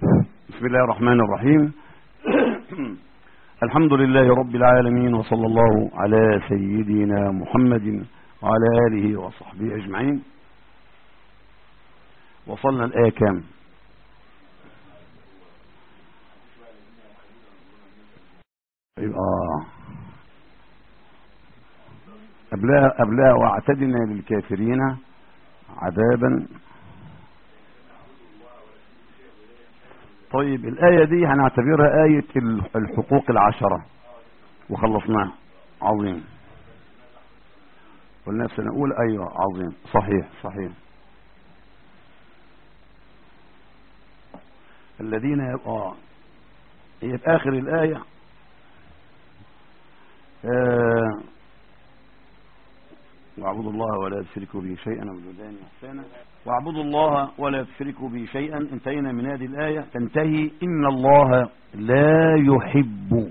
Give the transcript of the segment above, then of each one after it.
بسم الله الرحمن الرحيم الحمد لله رب العالمين وصلى الله على سيدنا محمد وعلى آله وصحبه أجمعين وصلنا الآية كام آه قبلها قبلها واعتدنا للكافرين عذابا طيب الآية دي هنعتبرها آية الحقوق العشرة وخلصناها عظيم قلنا في سنة أولى أيوة عظيم صحيح صحيح الذين يبقى هي في آخر الآية آه واعبدوا الله ولا تشركوا به شيئا وبالوالدين احسانا واعبدوا الله ولا تشركوا به شيئا انتهينا من هذه الآية تنتهي إن الله لا يحب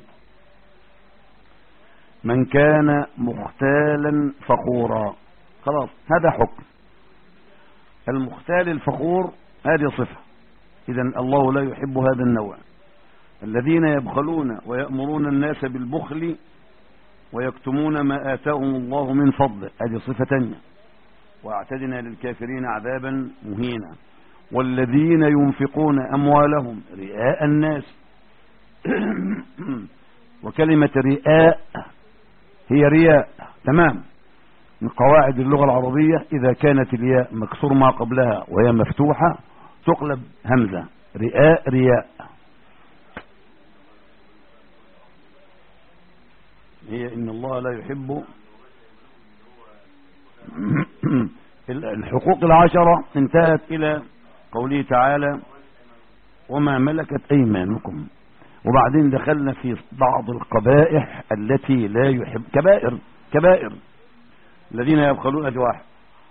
من كان مختالا فخورا خلاص هذا حكم المختال الفخور هذه صفة إذا الله لا يحب هذا النوع الذين يبخلون ويأمرون الناس بالبخل ويكتمون ما آتاهم الله من فضله هذه صفة تانية واعتدنا للكافرين عذابا مهينا والذين ينفقون أموالهم رئاء الناس وكلمة رئاء هي رياء تمام من قواعد اللغة العربية إذا كانت الياء مكسور ما قبلها وهي مفتوحة تقلب همزة رئاء رياء هي إن الله لا يحب الحقوق العشرة انتهت إلى قوله تعالى وما ملكت أيمانكم وبعدين دخلنا في بعض القبائح التي لا يحب كبائر كبائر الذين يبخلون أدي واحد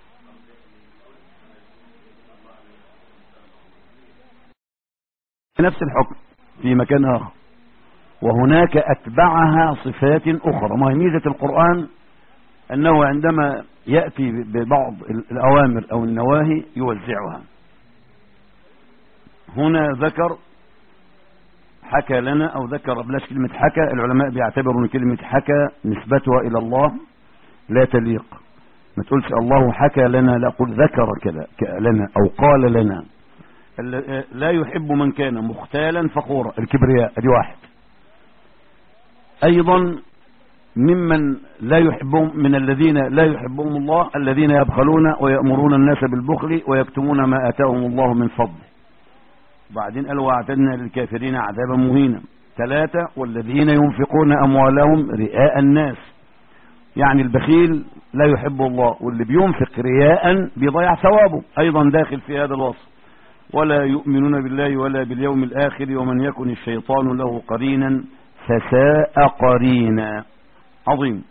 نفس الحكم في مكان آخر وهناك أتبعها صفات أخرى ما هي ميزة القرآن أنه عندما يأتي ببعض الأوامر أو النواهي يوزعها هنا ذكر حكى لنا أو ذكر بلاش كلمة حكى العلماء بيعتبروا أن كلمة حكى نسبتها إلى الله لا تليق ما تقولش الله حكى لنا لا قل ذكر كذا لنا أو قال لنا لا يحب من كان مختالا فخورا الكبرياء دي واحد أيضا ممن لا يحبهم من الذين لا يحبهم الله الذين يبخلون ويأمرون الناس بالبخل ويكتمون ما آتاهم الله من فضله بعدين قالوا واعتدنا للكافرين عذابا مهينا ثلاثة والذين ينفقون أموالهم رئاء الناس يعني البخيل لا يحب الله واللي بينفق رياء بيضيع ثوابه أيضا داخل في هذا الوصف ولا يؤمنون بالله ولا باليوم الآخر ومن يكن الشيطان له قرينا فساء قرينا عظيم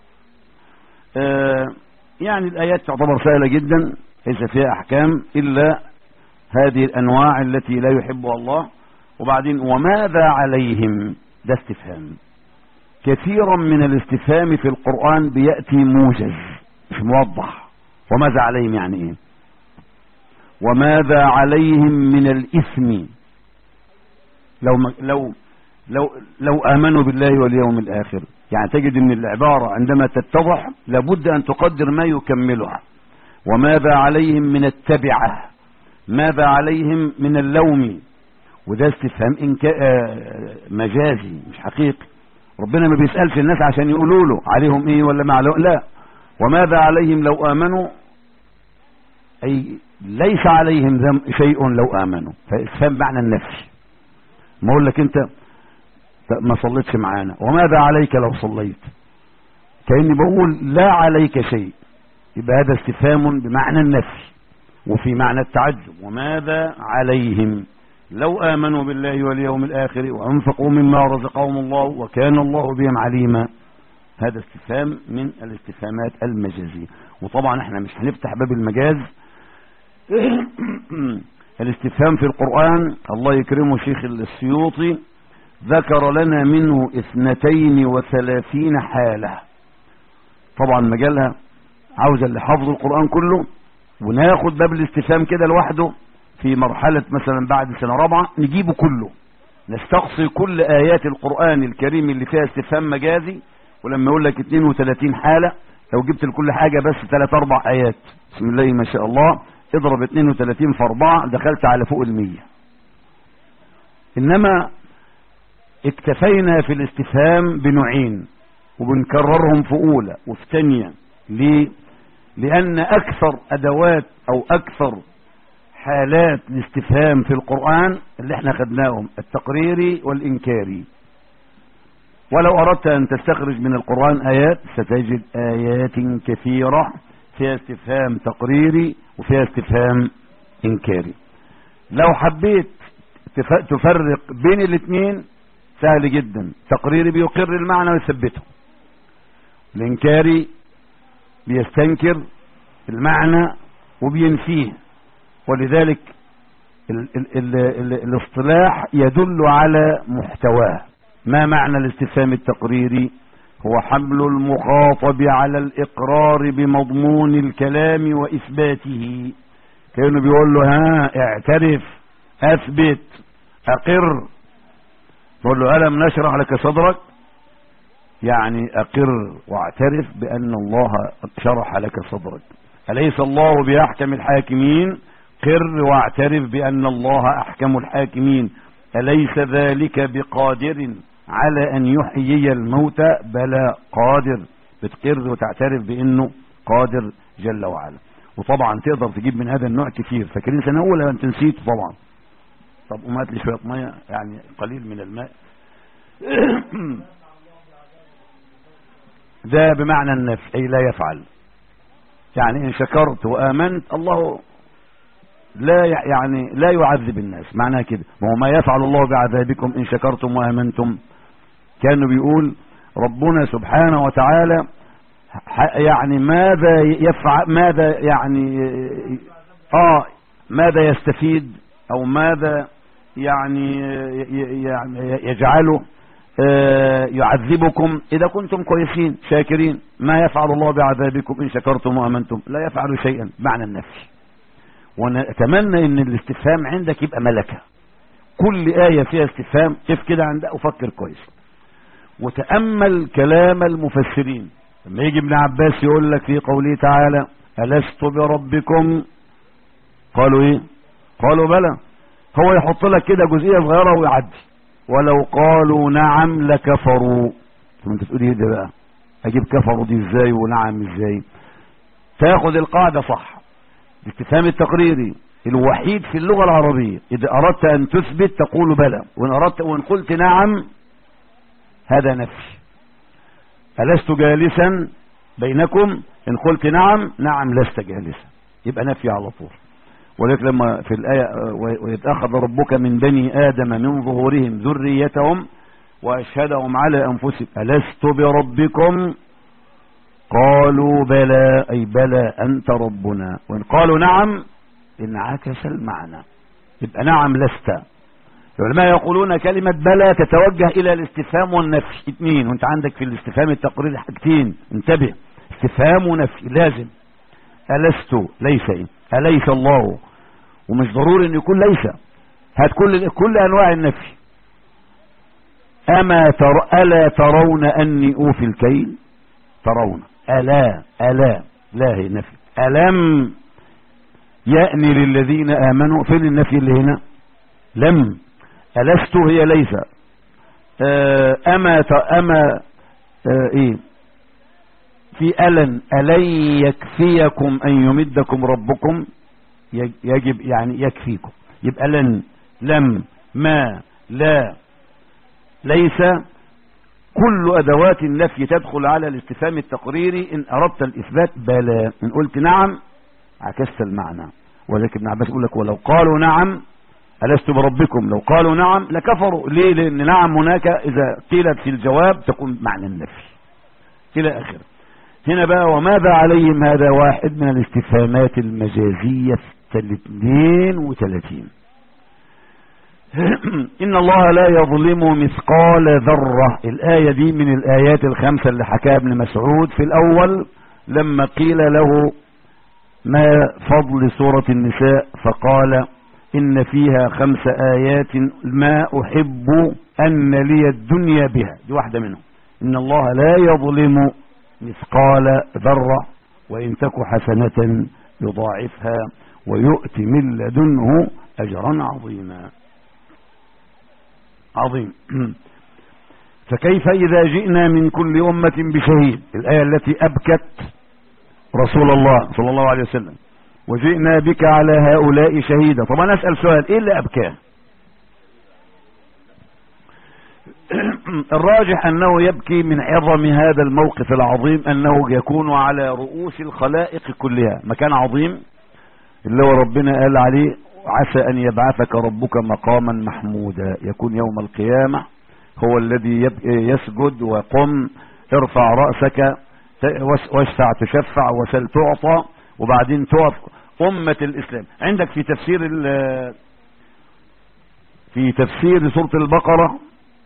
آه يعني الآيات تعتبر سهلة جدا ليس فيها أحكام إلا هذه الأنواع التي لا يحبها الله وبعدين وماذا عليهم ده استفهام كثيرا من الاستفهام في القرآن بيأتي موجز مش موضح وماذا عليهم يعني ايه وماذا عليهم من الإثم لو لو لو لو آمنوا بالله واليوم الآخر يعني تجد ان العبارة عندما تتضح لابد أن تقدر ما يكملها وماذا عليهم من التبعة ماذا عليهم من اللوم وده استفهام إنك مجازي مش حقيقي ربنا ما بيسألش الناس عشان يقولوا له عليهم ايه ولا ما عليهم لا وماذا عليهم لو آمنوا أي ليس عليهم ذنب شيء لو آمنوا فاستفهام معنى النفي ما اقول لك انت ما صليتش معانا وماذا عليك لو صليت كأني بقول لا عليك شيء يبقى هذا استفهام بمعنى النفي وفي معنى التعجب وماذا عليهم لو آمنوا بالله واليوم الآخر وأنفقوا مما رزقهم الله وكان الله بهم عليما هذا استفهام من الاستفهامات المجازية وطبعا احنا مش هنفتح باب المجاز الاستفهام في القرآن الله يكرمه شيخ السيوطي ذكر لنا منه اثنتين وثلاثين حالة طبعا مجالها عاوز اللي حفظ القرآن كله وناخد باب الاستفهام كده لوحده في مرحلة مثلا بعد سنة رابعة نجيبه كله نستقصي كل آيات القرآن الكريم اللي فيها استفهام مجازي ولما يقول لك 32 حالة لو جبت لكل حاجة بس 3 4 آيات بسم الله ما شاء الله اضرب 32 في 4 دخلت على فوق المية إنما اكتفينا في الاستفهام بنوعين وبنكررهم في أولى وفي ثانية ليه؟ لأن أكثر أدوات أو أكثر حالات الاستفهام في القرآن اللي احنا خدناهم التقريري والإنكاري ولو أردت أن تستخرج من القرآن آيات ستجد آيات كثيرة فيها استفهام تقريري وفيها استفهام إنكاري لو حبيت تفرق بين الاثنين سهل جدا تقريري بيقر المعنى ويثبته الإنكاري بيستنكر المعنى وبينفيه ولذلك ال ال ال ال الاصطلاح يدل على محتواه ما معنى الاستفهام التقريري هو حمل المخاطب على الإقرار بمضمون الكلام وإثباته كانوا بيقول له ها اعترف أثبت أقر تقول له ألم نشرح لك صدرك يعني أقر واعترف بأن الله شرح لك صدرك أليس الله بأحكم الحاكمين قر واعترف بأن الله أحكم الحاكمين أليس ذلك بقادر على أن يحيي الموتى بلى قادر بتقر وتعترف بأنه قادر جل وعلا وطبعا تقدر تجيب من هذا النوع كثير فاكرين سنة أولى أنت نسيت طبعا طب قوم لي شوية مية يعني قليل من الماء ده بمعنى النفي أي لا يفعل يعني إن شكرت وآمنت الله لا يعني لا يعذب الناس معناها كده ما هو ما يفعل الله بعذابكم إن شكرتم وآمنتم كانوا بيقول ربنا سبحانه وتعالى يعني ماذا يفعل ماذا يعني اه ماذا يستفيد او ماذا يعني يجعله يعذبكم إذا كنتم كويسين شاكرين ما يفعل الله بعذابكم إن شكرتم وأمنتم لا يفعل شيئا معنى النفي ونتمنى ان الاستفهام عندك يبقى ملكة كل آية فيها استفهام كيف كده عندك وفكر كويس وتأمل كلام المفسرين لما يجي ابن عباس يقول لك في قوله تعالى ألست بربكم قالوا ايه قالوا بلى هو يحط لك كده جزئية صغيرة ويعدي ولو قالوا نعم لكفروا طب انت تقول ايه ده بقى اجيب كفروا دي ازاي ونعم ازاي تاخد القاعدة صح الاستفهام التقريري الوحيد في اللغة العربية إذا أردت أن تثبت تقول بلى وإن أردت وإن قلت نعم هذا نفي ألست جالسا بينكم إن قلت نعم نعم لست جالسا يبقى نفي على طول ولذلك لما في الآية وإذ أخذ ربك من بني آدم من ظهورهم ذريتهم وأشهدهم على أنفسهم ألست بربكم قالوا بلى أي بلى أنت ربنا وإن قالوا نعم انعكس المعنى يبقى نعم لست العلماء يقولون كلمة بلى تتوجه إلى الاستفهام والنفي اثنين وانت عندك في الاستفهام التقريري حاجتين انتبه استفهام ونفي لازم ألست ليس إيه؟ أليس الله ومش ضروري أن يكون ليس هات كل كل أنواع النفي أما تر ألا ترون أني أوفي الكيل ترون ألا ألا لا هي نفي ألم يأني للذين آمنوا فين النفي اللي هنا لم ألست هي ليس أما أما إيه في ألن ألن يكفيكم أن يمدكم ربكم يجب يعني يكفيكم يبقى لن لم ما لا ليس كل أدوات النفي تدخل على الاستفهام التقريري إن أردت الإثبات بلى إن قلت نعم عكست المعنى ولكن ابن عباس يقول لك ولو قالوا نعم ألست بربكم لو قالوا نعم لكفروا ليه لأن نعم هناك إذا قيلت في الجواب تكون معنى النفي إلى آخره هنا بقى وماذا عليهم هذا واحد من الاستفهامات المجازية في الاثنين وثلاثين إن الله لا يظلم مثقال ذرة الآية دي من الآيات الخمسة اللي حكاها ابن مسعود في الأول لما قيل له ما فضل سورة النساء فقال إن فيها خمس آيات ما أحب أن لي الدنيا بها دي واحدة منهم إن الله لا يظلم مثقال ذرة وإن تك حسنة يضاعفها ويؤتي من لدنه أجرا عظيما عظيم فكيف إذا جئنا من كل أمة بشهيد الآية التي أبكت رسول الله صلى الله عليه وسلم وجئنا بك على هؤلاء شهيدا طبعا أسأل سؤال إيه اللي أبكاه الراجح أنه يبكي من عظم هذا الموقف العظيم أنه يكون على رؤوس الخلائق كلها مكان عظيم اللي هو ربنا قال عليه عسى أن يبعثك ربك مقاما محمودا يكون يوم القيامة هو الذي يسجد وقم ارفع رأسك واشفع تشفع وسل تعطى وبعدين تقف أمة الإسلام عندك في تفسير في تفسير سورة البقرة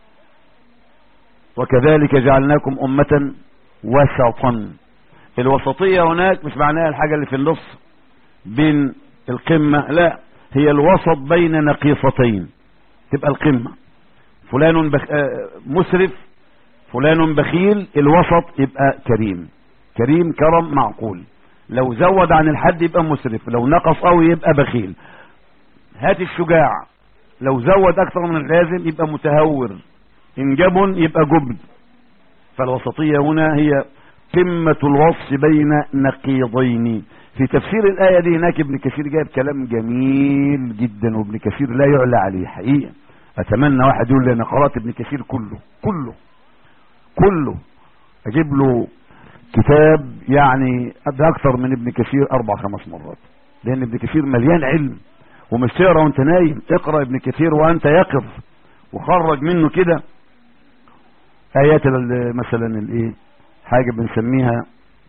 وكذلك جعلناكم أمة وسطا الوسطية هناك مش معناها الحاجة اللي في النص بين القمة لا هي الوسط بين نقيصتين تبقى القمة فلان بخ... مسرف فلان بخيل الوسط يبقى كريم كريم كرم معقول لو زود عن الحد يبقى مسرف لو نقص قوي يبقى بخيل هات الشجاع لو زود اكثر من اللازم يبقى متهور ان جبن يبقى جبن فالوسطية هنا هي قمة الوصف بين نقيضين في تفسير الآية دي هناك ابن كثير جايب كلام جميل جدا وابن كثير لا يعلى عليه حقيقة اتمنى واحد يقول لي انا قرأت ابن كثير كله كله كله اجيب له كتاب يعني ده اكثر من ابن كثير اربع خمس مرات لان ابن كثير مليان علم ومش تقرا وانت نايم اقرا ابن كثير وانت يقظ وخرج منه كده ايات مثلا الايه حاجه بنسميها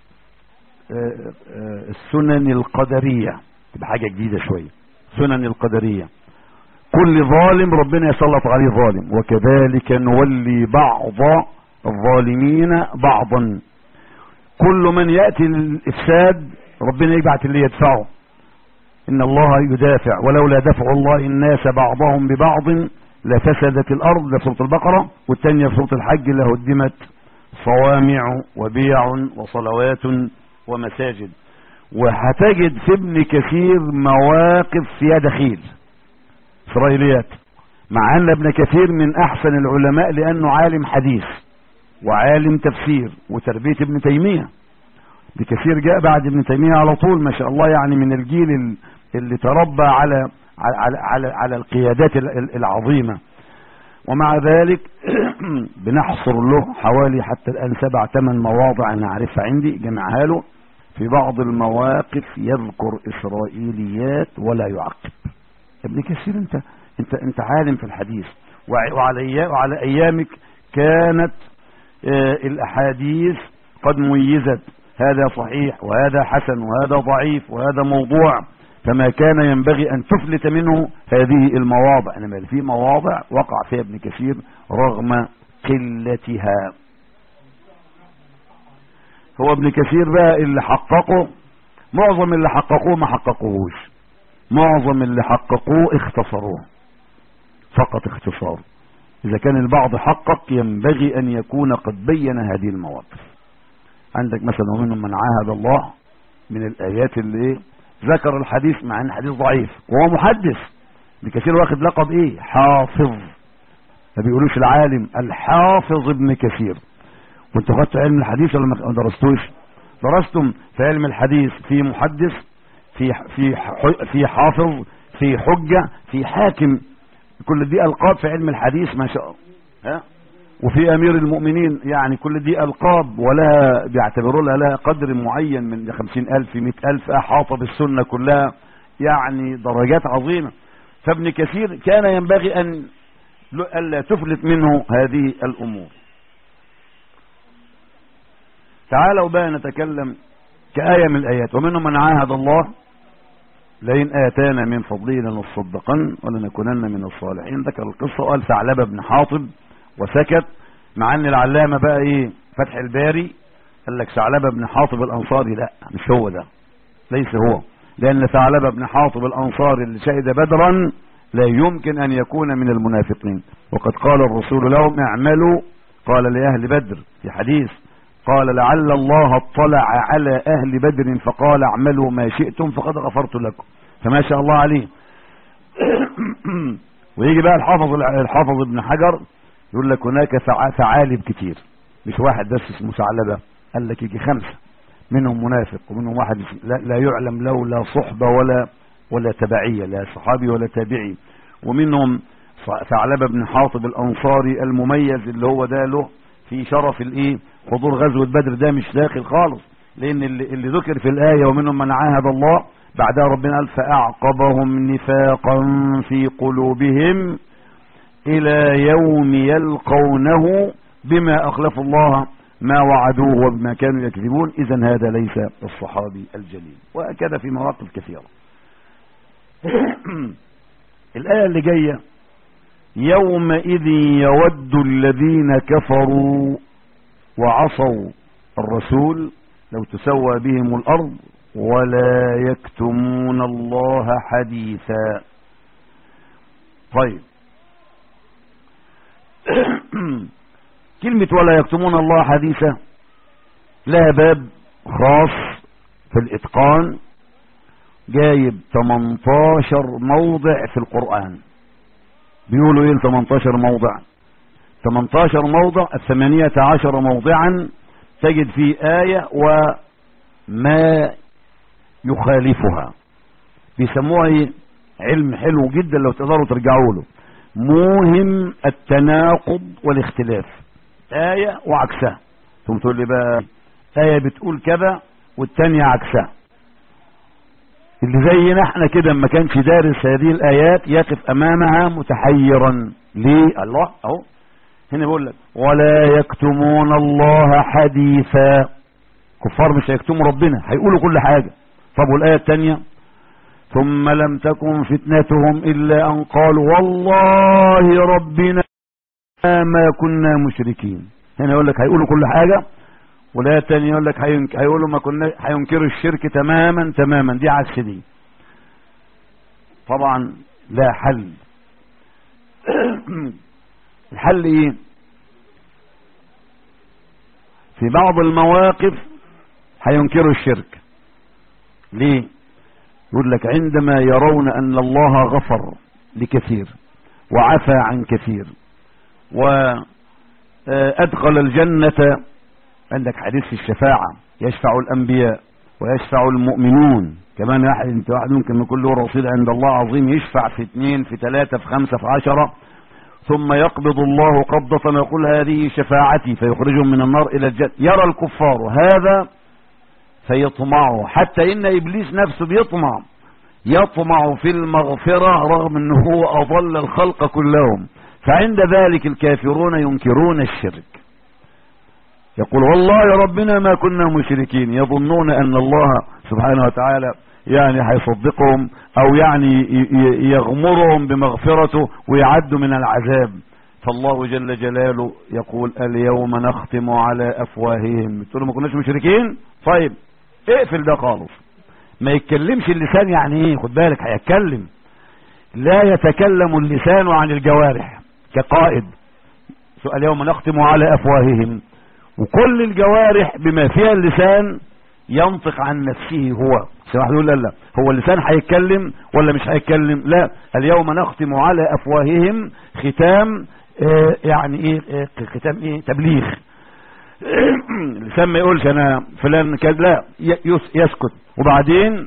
السنن القدريه تبقى حاجه جديده شويه سنن القدريه كل ظالم ربنا يسلط عليه ظالم وكذلك نولي بعض الظالمين بعضا كل من يأتي للإفساد ربنا يبعت اللي يدفعه إن الله يدافع ولولا دفع الله الناس بعضهم ببعض لفسدت الأرض ده سورة البقرة والثانية في سورة الحج لهدمت صوامع وبيع وصلوات ومساجد وهتجد في ابن كثير مواقف فيها دخيل إسرائيليات مع أن ابن كثير من أحسن العلماء لأنه عالم حديث وعالم تفسير وتربية ابن تيمية ابن كثير جاء بعد ابن تيمية على طول ما شاء الله يعني من الجيل اللي تربى على على على, على القيادات العظيمة ومع ذلك بنحصر له حوالي حتى الآن سبع ثمان مواضع أنا أعرفها عندي جمعها له في بعض المواقف يذكر إسرائيليات ولا يعقب ابن كثير انت انت انت عالم في الحديث وعلى وعلى ايامك كانت اه الاحاديث قد ميزت هذا صحيح وهذا حسن وهذا ضعيف وهذا موضوع فما كان ينبغي ان تفلت منه هذه المواضع انما في مواضع وقع فيها ابن كثير رغم قلتها هو ابن كثير بقى اللي حققه معظم اللي حققوه ما حققوهوش معظم اللي حققوه اختصروه فقط اختصار اذا كان البعض حقق ينبغي ان يكون قد بين هذه المواقف عندك مثلا ومنهم من عاهد الله من الايات اللي ايه ذكر الحديث مع ان الحديث ضعيف وهو محدث بكثير واخد لقب ايه حافظ ما بيقولوش العالم الحافظ ابن كثير وانتوا خدتوا علم الحديث ولا ما درستوش درستم في علم الحديث في محدث في في في حافظ في حجة في حاكم كل دي ألقاب في علم الحديث ما شاء الله ها وفي أمير المؤمنين يعني كل دي ألقاب ولا بيعتبروا لها لها قدر معين من خمسين ألف مئة ألف أحاط بالسنة كلها يعني درجات عظيمة فابن كثير كان ينبغي أن ألا تفلت منه هذه الأمور تعالوا بقى نتكلم كآية من الآيات ومنهم من عاهد الله لئن آتانا من فضله لنصدقن ولنكونن من الصالحين ذكر القصة وقال ثعلبة بن حاطب وسكت مع ان العلامة بقى ايه فتح الباري قال لك ثعلبة بن حاطب الانصاري لا مش هو ده ليس هو لأن ثعلبة بن حاطب الأنصاري اللي شهد بدرا لا يمكن أن يكون من المنافقين وقد قال الرسول لهم اعملوا قال لأهل بدر في حديث قال لعل الله اطلع على أهل بدر فقال اعملوا ما شئتم فقد غفرت لكم فما شاء الله عليه ويجي بقى الحافظ الحافظ ابن حجر يقول لك هناك ثعالب كتير مش واحد بس اسمه ثعلبه قال لك يجي خمسه منهم منافق ومنهم واحد لا, لا يعلم له لا صحبه ولا ولا تبعيه لا صحابي ولا تابعي ومنهم ثعلبه بن حاطب الانصاري المميز اللي هو ده له في شرف الايه حضور غزوه بدر ده مش داخل خالص لان اللي, اللي ذكر في الايه ومنهم من عاهد الله بعدها ربنا قال فاعقبهم نفاقا في قلوبهم الى يوم يلقونه بما اخلفوا الله ما وعدوه وبما كانوا يكذبون اذا هذا ليس الصحابي الجليل وهكذا في مواقف كثيره الايه اللي جايه يومئذ يود الذين كفروا وعصوا الرسول لو تسوى بهم الارض ولا يكتمون الله حديثا طيب كلمة ولا يكتمون الله حديثا لها باب خاص في الاتقان جايب 18 موضع في القرآن بيقولوا ايه 18 موضع 18 موضع الثمانية عشر موضعا تجد في آية وما يخالفها بيسموها ايه علم حلو جدا لو تقدروا ترجعوا له موهم التناقض والاختلاف آية وعكسها ثم تقول لي بقى آية بتقول كذا والتانية عكسها اللي زينا احنا كده ما كانش دارس هذه الآيات يقف أمامها متحيرا ليه الله اهو هنا بيقول لك ولا يكتمون الله حديثا كفار مش هيكتموا ربنا هيقولوا كل حاجة طب والآية الثانية ثم لم تكن فتنتهم إلا أن قالوا والله ربنا ما كنا مشركين هنا يقول لك هيقولوا كل حاجة والآية الثانية يقول لك هيقولوا ما كنا هينكروا الشرك تماما تماما دي عكس دي طبعا لا حل الحل ايه في بعض المواقف هينكروا الشرك ليه يقول لك عندما يرون ان الله غفر لكثير وعفى عن كثير وادخل الجنة عندك حديث في الشفاعة يشفع الانبياء ويشفع المؤمنون كمان واحد انت واحد ممكن يكون له رصيد عند الله عظيم يشفع في اثنين في ثلاثة في خمسة في عشرة ثم يقبض الله قبضة ويقول هذه شفاعتي فيخرجهم من النار إلى الجنة يرى الكفار هذا فيطمعوا حتى إن إبليس نفسه بيطمع يطمع في المغفرة رغم أنه هو أضل الخلق كلهم فعند ذلك الكافرون ينكرون الشرك يقول والله يا ربنا ما كنا مشركين يظنون أن الله سبحانه وتعالى يعني هيصدقهم او يعني يغمرهم بمغفرته ويعدوا من العذاب فالله جل جلاله يقول اليوم نختم على افواههم تقولوا ما كناش مشركين طيب اقفل ده خالص ما يتكلمش اللسان يعني ايه خد بالك هيتكلم لا يتكلم اللسان عن الجوارح كقائد اليوم نختم على افواههم وكل الجوارح بما فيها اللسان ينطق عن نفسه هو واحد يقول لا لا هو اللسان هيتكلم ولا مش هيتكلم لا اليوم نختم على افواههم ختام اه يعني ايه اه ختام ايه تبليغ اللسان ما يقولش انا فلان كذا لا يسكت وبعدين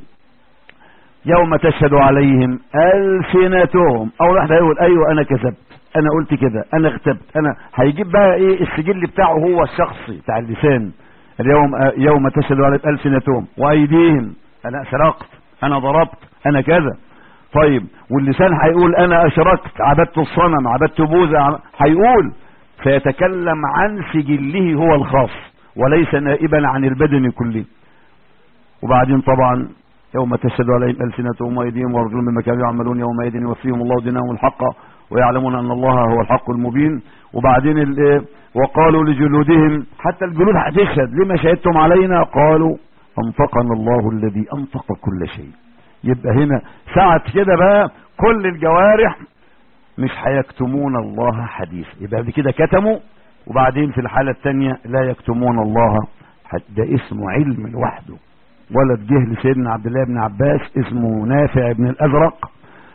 يوم تشهد عليهم السنتهم اول واحد هيقول ايوه انا كذبت انا قلت كده انا اغتبت انا هيجيب بقى ايه السجل بتاعه هو الشخصي بتاع اللسان اليوم يوم تشهد عليهم السنتهم وايديهم انا سرقت انا ضربت انا كذا طيب واللسان هيقول انا اشركت عبدت الصنم عبدت بوذا هيقول فيتكلم عن سجله هو الخاص وليس نائبا عن البدن كله وبعدين طبعا يوم تشهد عليهم السنتهم وايديهم وارجلهم بما كانوا يعملون يومئذ يوفيهم الله دينهم الحق ويعلمون ان الله هو الحق المبين وبعدين وقالوا لجلودهم حتى الجلود هتشهد لما شهدتم علينا قالوا انطقنا الله الذي انطق كل شيء يبقى هنا ساعة كده بقى كل الجوارح مش هيكتمون الله حديثا يبقى قبل كده كتموا وبعدين في الحالة الثانية لا يكتمون الله حد ده اسمه علم لوحده ولد جه لسيدنا عبد الله بن عباس اسمه نافع بن الازرق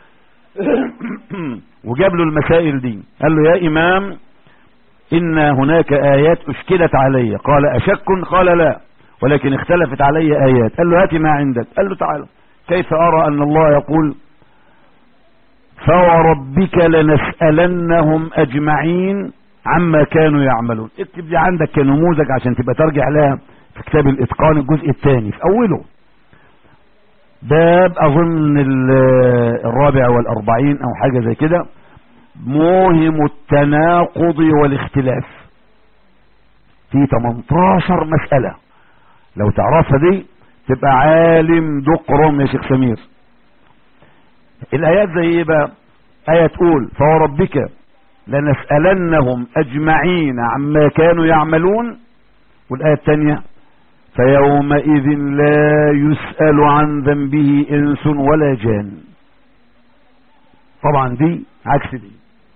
وجاب له المسائل دي قال له يا امام ان هناك ايات اشكلت علي قال اشك قال لا ولكن اختلفت علي ايات قال له هات ما عندك قال له تعالى كيف ارى ان الله يقول فوربك لنسألنهم اجمعين عما كانوا يعملون اكتب دي عندك كنموذج عشان تبقى ترجع لها في كتاب الاتقان الجزء الثاني في اوله باب اظن الرابع والاربعين او حاجة زي كده موهم التناقض والاختلاف في 18 مسألة لو تعرفها دي تبقى عالم دقرم يا شيخ سمير الايات زي ايه بقى ايه تقول فوربك لنسألنهم اجمعين عما كانوا يعملون والايه الثانيه فيومئذ لا يسأل عن ذنبه انس ولا جان طبعا دي عكس دي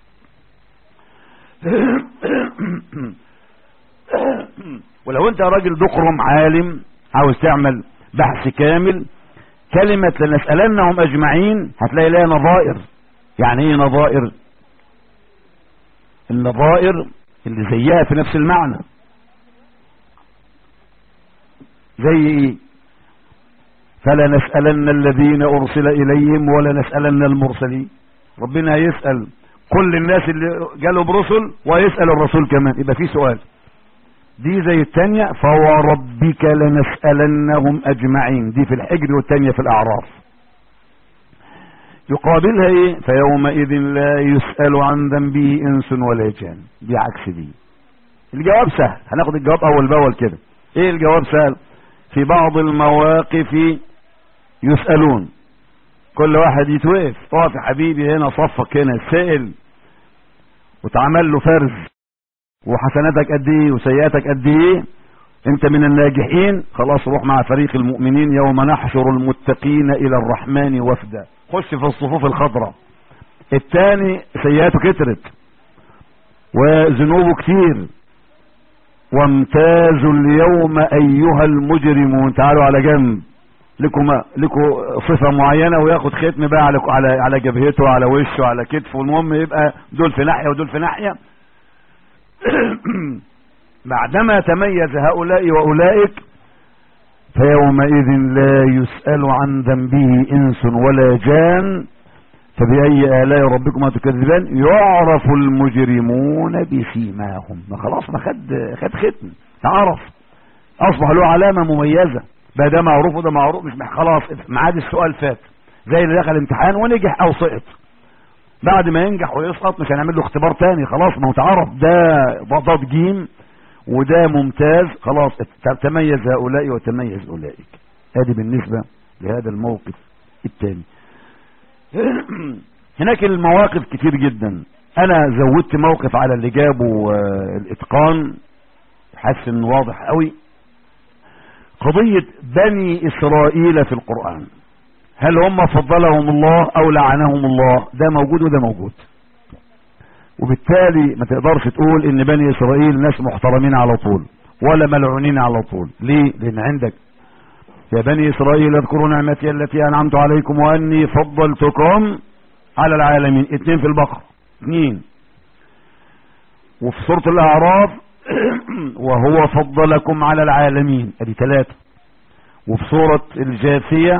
ولو انت راجل دقرم عالم عاوز تعمل بحث كامل كلمة لنسألنهم اجمعين هتلاقي لها نظائر يعني ايه نظائر النظائر اللي زيها في نفس المعنى زي ايه فلنسألن الذين ارسل اليهم ولنسألن المرسلين ربنا يسأل كل الناس اللي جالوا برسل ويسأل الرسول كمان يبقى في سؤال دي زي التانية فوربك لنسألنهم اجمعين دي في الحجر والتانية في الاعراف يقابلها ايه فيومئذ لا يسأل عن ذنبه انس ولا جان دي عكس دي الجواب سهل هناخد الجواب اول باول كده ايه الجواب سهل في بعض المواقف يسألون كل واحد يتوقف اقف يا حبيبي هنا صفك هنا سائل وتعمل له فرز وحسناتك قد ايه وسيئاتك قد ايه انت من الناجحين خلاص روح مع فريق المؤمنين يوم نحشر المتقين الى الرحمن وفدا خش في الصفوف الخضراء الثاني سيئاته كترت وذنوبه كتير وامتازوا اليوم ايها المجرمون تعالوا على جنب لكم لكم صفة معينة وياخد ختم بقى على على على جبهته على وشه على كتفه المهم يبقى دول في ناحية ودول في ناحية بعدما تميز هؤلاء واولئك فيومئذ لا يسأل عن ذنبه انس ولا جان فبأي آلاء ربكما تكذبان يعرف المجرمون بسيماهم ما خلاص ما خد خد ختم تعرف اصبح له علامة مميزة بقى ده معروف وده معروف مش خلاص معاد السؤال فات زي اللي دخل امتحان ونجح او سقط بعد ما ينجح ويسقط مش هنعمل له اختبار تاني خلاص ما هو تعرف ده ضاد جيم وده ممتاز خلاص تميز هؤلاء وتميز اولئك ادي بالنسبة لهذا الموقف الثاني هناك المواقف كتير جدا انا زودت موقف على اللي جابوا الاتقان حاسس انه واضح قوي قضية بني اسرائيل في القرآن هل هم فضلهم الله او لعنهم الله ده موجود وده موجود وبالتالي ما تقدرش تقول ان بني اسرائيل ناس محترمين على طول ولا ملعونين على طول ليه لان عندك يا بني اسرائيل اذكروا نعمتي التي انعمت عليكم واني فضلتكم على العالمين اتنين في البقرة اتنين وفي سورة الاعراف وهو فضلكم على العالمين ادي ثلاثة وفي سورة الجاثية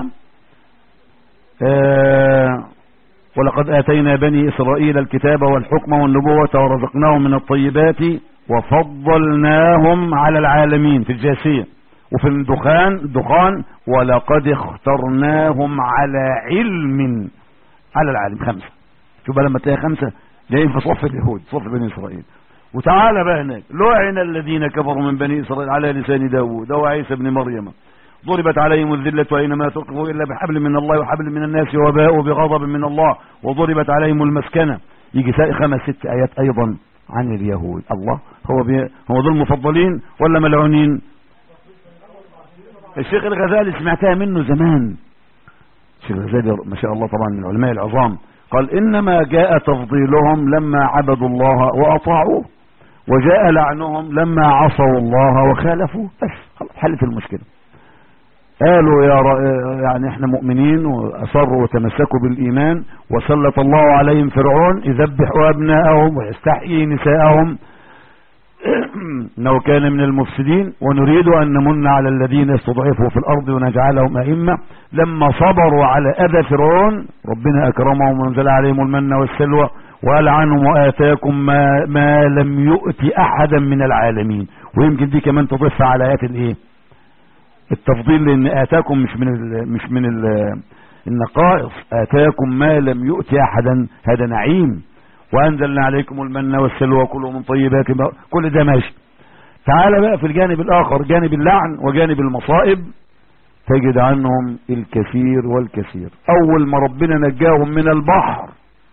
آه ولقد اتينا بني اسرائيل الكتاب والحكم والنبوة ورزقناهم من الطيبات وفضلناهم على العالمين في الجاثية وفي الدخان الدخان ولقد اخترناهم على علم على العالم خمسة شوف لما تلاقي خمسة جايين في صف اليهود صف بني اسرائيل وتعالى بقى هناك لعن الذين كفروا من بني اسرائيل على لسان داوود وعيسى بن مريم ضربت عليهم الذلة أينما تقفوا إلا بحبل من الله وحبل من الناس وباءوا بغضب من الله وضربت عليهم المسكنة يجي خمس ست آيات أيضا عن اليهود الله هو بي هو دول مفضلين ولا ملعونين الشيخ الغزالي سمعتها منه زمان الشيخ الغزالي ما شاء الله طبعا من العلماء العظام قال إنما جاء تفضيلهم لما عبدوا الله وأطاعوه وجاء لعنهم لما عصوا الله وخالفوه بس خلاص حلت المشكلة قالوا يا يعني احنا مؤمنين واصروا وتمسكوا بالايمان وسلط الله عليهم فرعون يذبحوا ابناءهم ويستحيي نساءهم انه كان من المفسدين ونريد ان نمن على الذين استضعفوا في الارض ونجعلهم ائمه لما صبروا على اذى فرعون ربنا اكرمهم ونزل عليهم المن والسلوى وقال عنهم واتاكم ما, ما لم يؤت احدا من العالمين ويمكن دي كمان تضيف على ايات الايه التفضيل لان اتاكم مش من ال مش من ال النقائص اتاكم ما لم يؤت احدا هذا نعيم وانزلنا عليكم المن والسلوى وكلوا من طيبات كل ده ماشي تعال بقى في الجانب الاخر جانب اللعن وجانب المصائب تجد عنهم الكثير والكثير اول ما ربنا نجاهم من البحر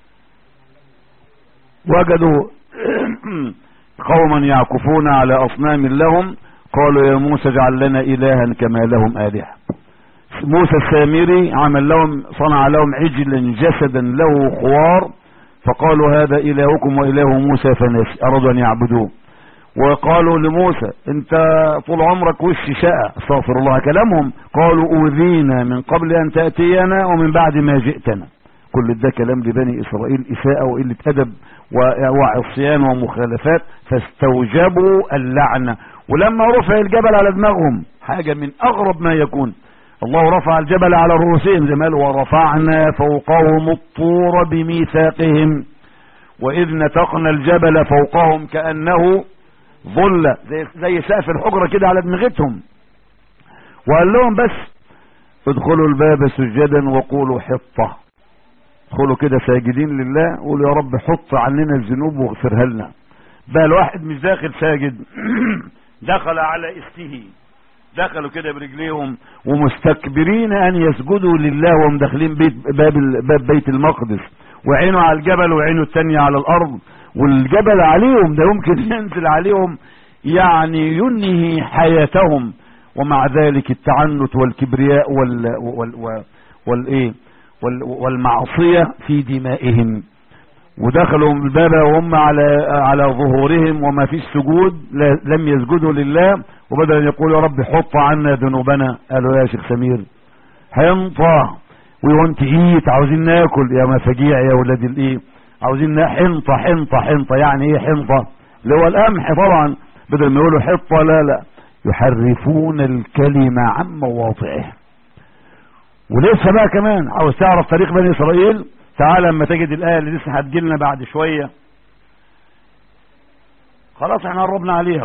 وجدوا قوما يعكفون على اصنام لهم قالوا يا موسى اجعل لنا الها كما لهم الهه موسى السامري عمل لهم صنع لهم عجلا جسدا له خوار فقالوا هذا الهكم واله موسى فنسي ارادوا ان يعبدوه وقالوا لموسى انت طول عمرك وش شقى استغفر الله كلامهم قالوا اوذينا من قبل ان تاتينا ومن بعد ما جئتنا كل ده كلام لبني اسرائيل اساءه وقله ادب وعصيان ومخالفات فاستوجبوا اللعنه ولما رفع الجبل على دماغهم حاجه من اغرب ما يكون الله رفع الجبل على رؤوسهم زي ما قال ورفعنا فوقهم الطور بميثاقهم واذ نتقنا الجبل فوقهم كانه ظل زي, زي سقف الحجره كده على دماغتهم وقال لهم بس ادخلوا الباب سجدا وقولوا حطه ادخلوا كده ساجدين لله قولوا يا رب حط عننا الذنوب واغفرها لنا بقى الواحد مش داخل ساجد دخل على استه دخلوا كده برجليهم ومستكبرين ان يسجدوا لله وهم داخلين بيت باب باب بيت المقدس وعينه على الجبل وعينه التانية على الارض والجبل عليهم ده يمكن ينزل عليهم يعني ينهي حياتهم ومع ذلك التعنت والكبرياء وال وال وال والايه وال والمعصيه في دمائهم ودخلوا الباب وهم على على ظهورهم وما فيش سجود لم يسجدوا لله وبدل ان يقول يا رب حط عنا ذنوبنا قالوا يا شيخ سمير حنطة وانت ايت عاوزين ناكل يا مفاجيع يا ولاد الايه عاوزين حنطة حنطة حنطة يعني ايه حنطة اللي هو القمح طبعا بدل ما يقولوا حطة لا لا يحرفون الكلمة عن مواضعه ولسه بقى كمان عاوز تعرف تاريخ بني اسرائيل تعال لما تجد الآية اللي لسه هتجيلنا بعد شوية خلاص احنا قربنا عليها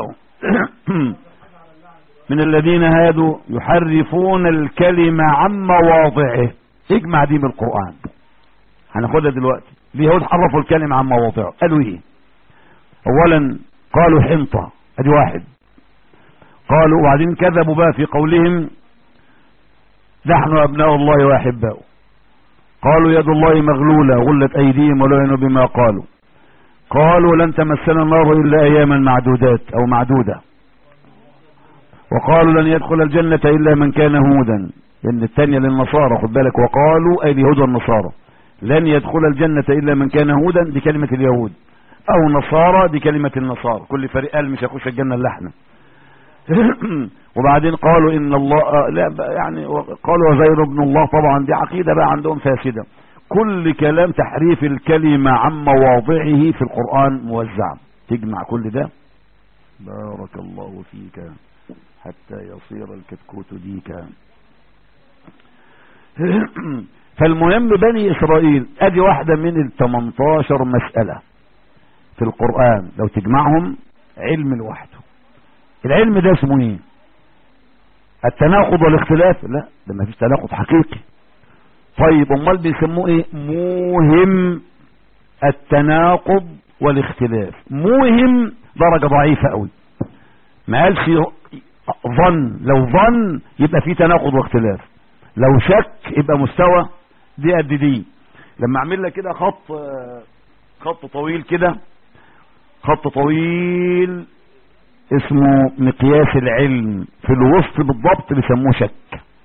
من الذين هادوا يحرفون الكلمة عن مواضعه اجمع دي من القرآن هناخدها دلوقتي اليهود حرفوا الكلمة عن مواضعه قالوا ايه اولا قالوا حنطة ادي واحد قالوا وبعدين كذبوا بقى في قولهم نحن ابناء الله واحباؤه قالوا يد الله مغلولة غلت ايديهم ولعنوا بما قالوا قالوا لن تمسنا النار الا اياما معدودات او معدودة وقالوا لن يدخل الجنة الا من كان هودا لان الثانية للنصارى خد بالك وقالوا اي اليهود والنصارى لن يدخل الجنة الا من كان هودا دي كلمة اليهود او نصارى دي كلمة النصارى كل فريق قال مش هيخش الجنة الا احنا وبعدين قالوا ان الله لا يعني قالوا وزير ابن الله طبعا دي عقيدة بقى عندهم فاسدة كل كلام تحريف الكلمة عن مواضعه في القرآن موزع تجمع كل ده بارك الله فيك حتى يصير الكتكوت ديكا فالمهم بني اسرائيل ادي واحدة من ال 18 مسألة في القرآن لو تجمعهم علم لوحده العلم ده اسمه ايه التناقض والاختلاف لا ده ما فيش تناقض حقيقي طيب امال بيسموه ايه موهم التناقض والاختلاف موهم درجة ضعيفة قوي ما قالش ظن لو ظن يبقى في تناقض واختلاف لو شك يبقى مستوى دي قد دي لما اعمل لك كده خط خط طويل كده خط طويل اسمه مقياس العلم في الوسط بالضبط بيسموه شك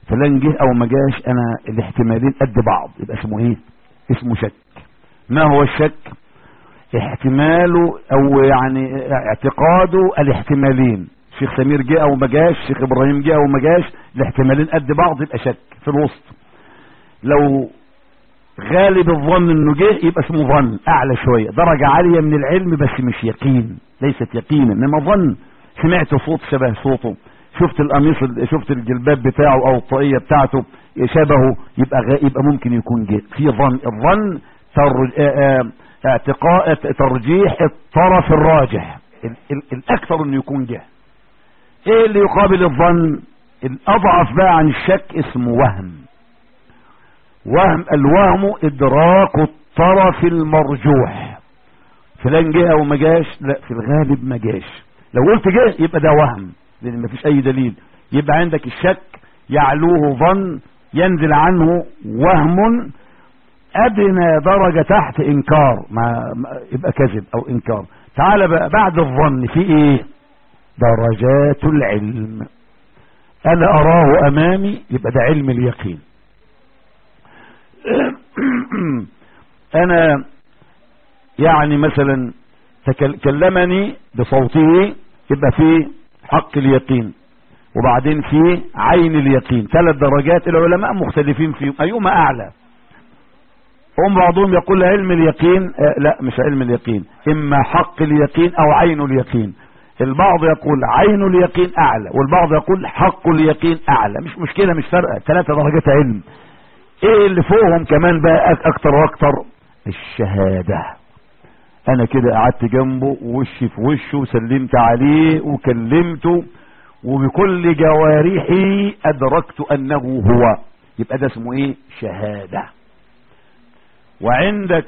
فلان جه او ما جاش انا الاحتمالين قد بعض يبقى اسمه ايه اسمه شك ما هو الشك احتماله او يعني اعتقاده الاحتمالين شيخ سمير جه او ما جاش شيخ ابراهيم جه او ما جاش الاحتمالين قد بعض يبقى شك في الوسط لو غالب الظن انه جه يبقى اسمه ظن اعلى شويه درجه عاليه من العلم بس مش يقين ليست يقينا انما ظن سمعت صوت شبه صوته شفت القميص شفت الجلباب بتاعه او الطاقيه بتاعته شبهه يبقى غ... يبقى ممكن يكون جه في ظن الظن تر... اعتقاء ترجيح الطرف الراجح ال... ال... الاكثر انه يكون جه ايه اللي يقابل الظن الاضعف بقى عن الشك اسمه وهم وهم الوهم ادراك الطرف المرجوح فلان جه او ما جاش لا في الغالب ما جاش لو قلت جه يبقى ده وهم لان ما فيش اي دليل يبقى عندك الشك يعلوه ظن ينزل عنه وهم ادنى درجة تحت انكار ما يبقى كذب او انكار تعال بقى بعد الظن في ايه درجات العلم انا اراه امامي يبقى ده علم اليقين انا يعني مثلا كلمني بصوته يبقى في حق اليقين وبعدين في عين اليقين ثلاث درجات العلماء مختلفين فيهم ايهما اعلى هم بعضهم يقول علم اليقين آه لا مش علم اليقين اما حق اليقين او عين اليقين البعض يقول عين اليقين اعلى والبعض يقول حق اليقين اعلى مش مشكلة مش فارقة ثلاثة درجات علم ايه اللي فوقهم كمان بقى اكتر واكتر الشهادة انا كده قعدت جنبه ووشي في وشه وسلمت عليه وكلمته وبكل جوارحي ادركت انه هو يبقى ده اسمه ايه شهادة وعندك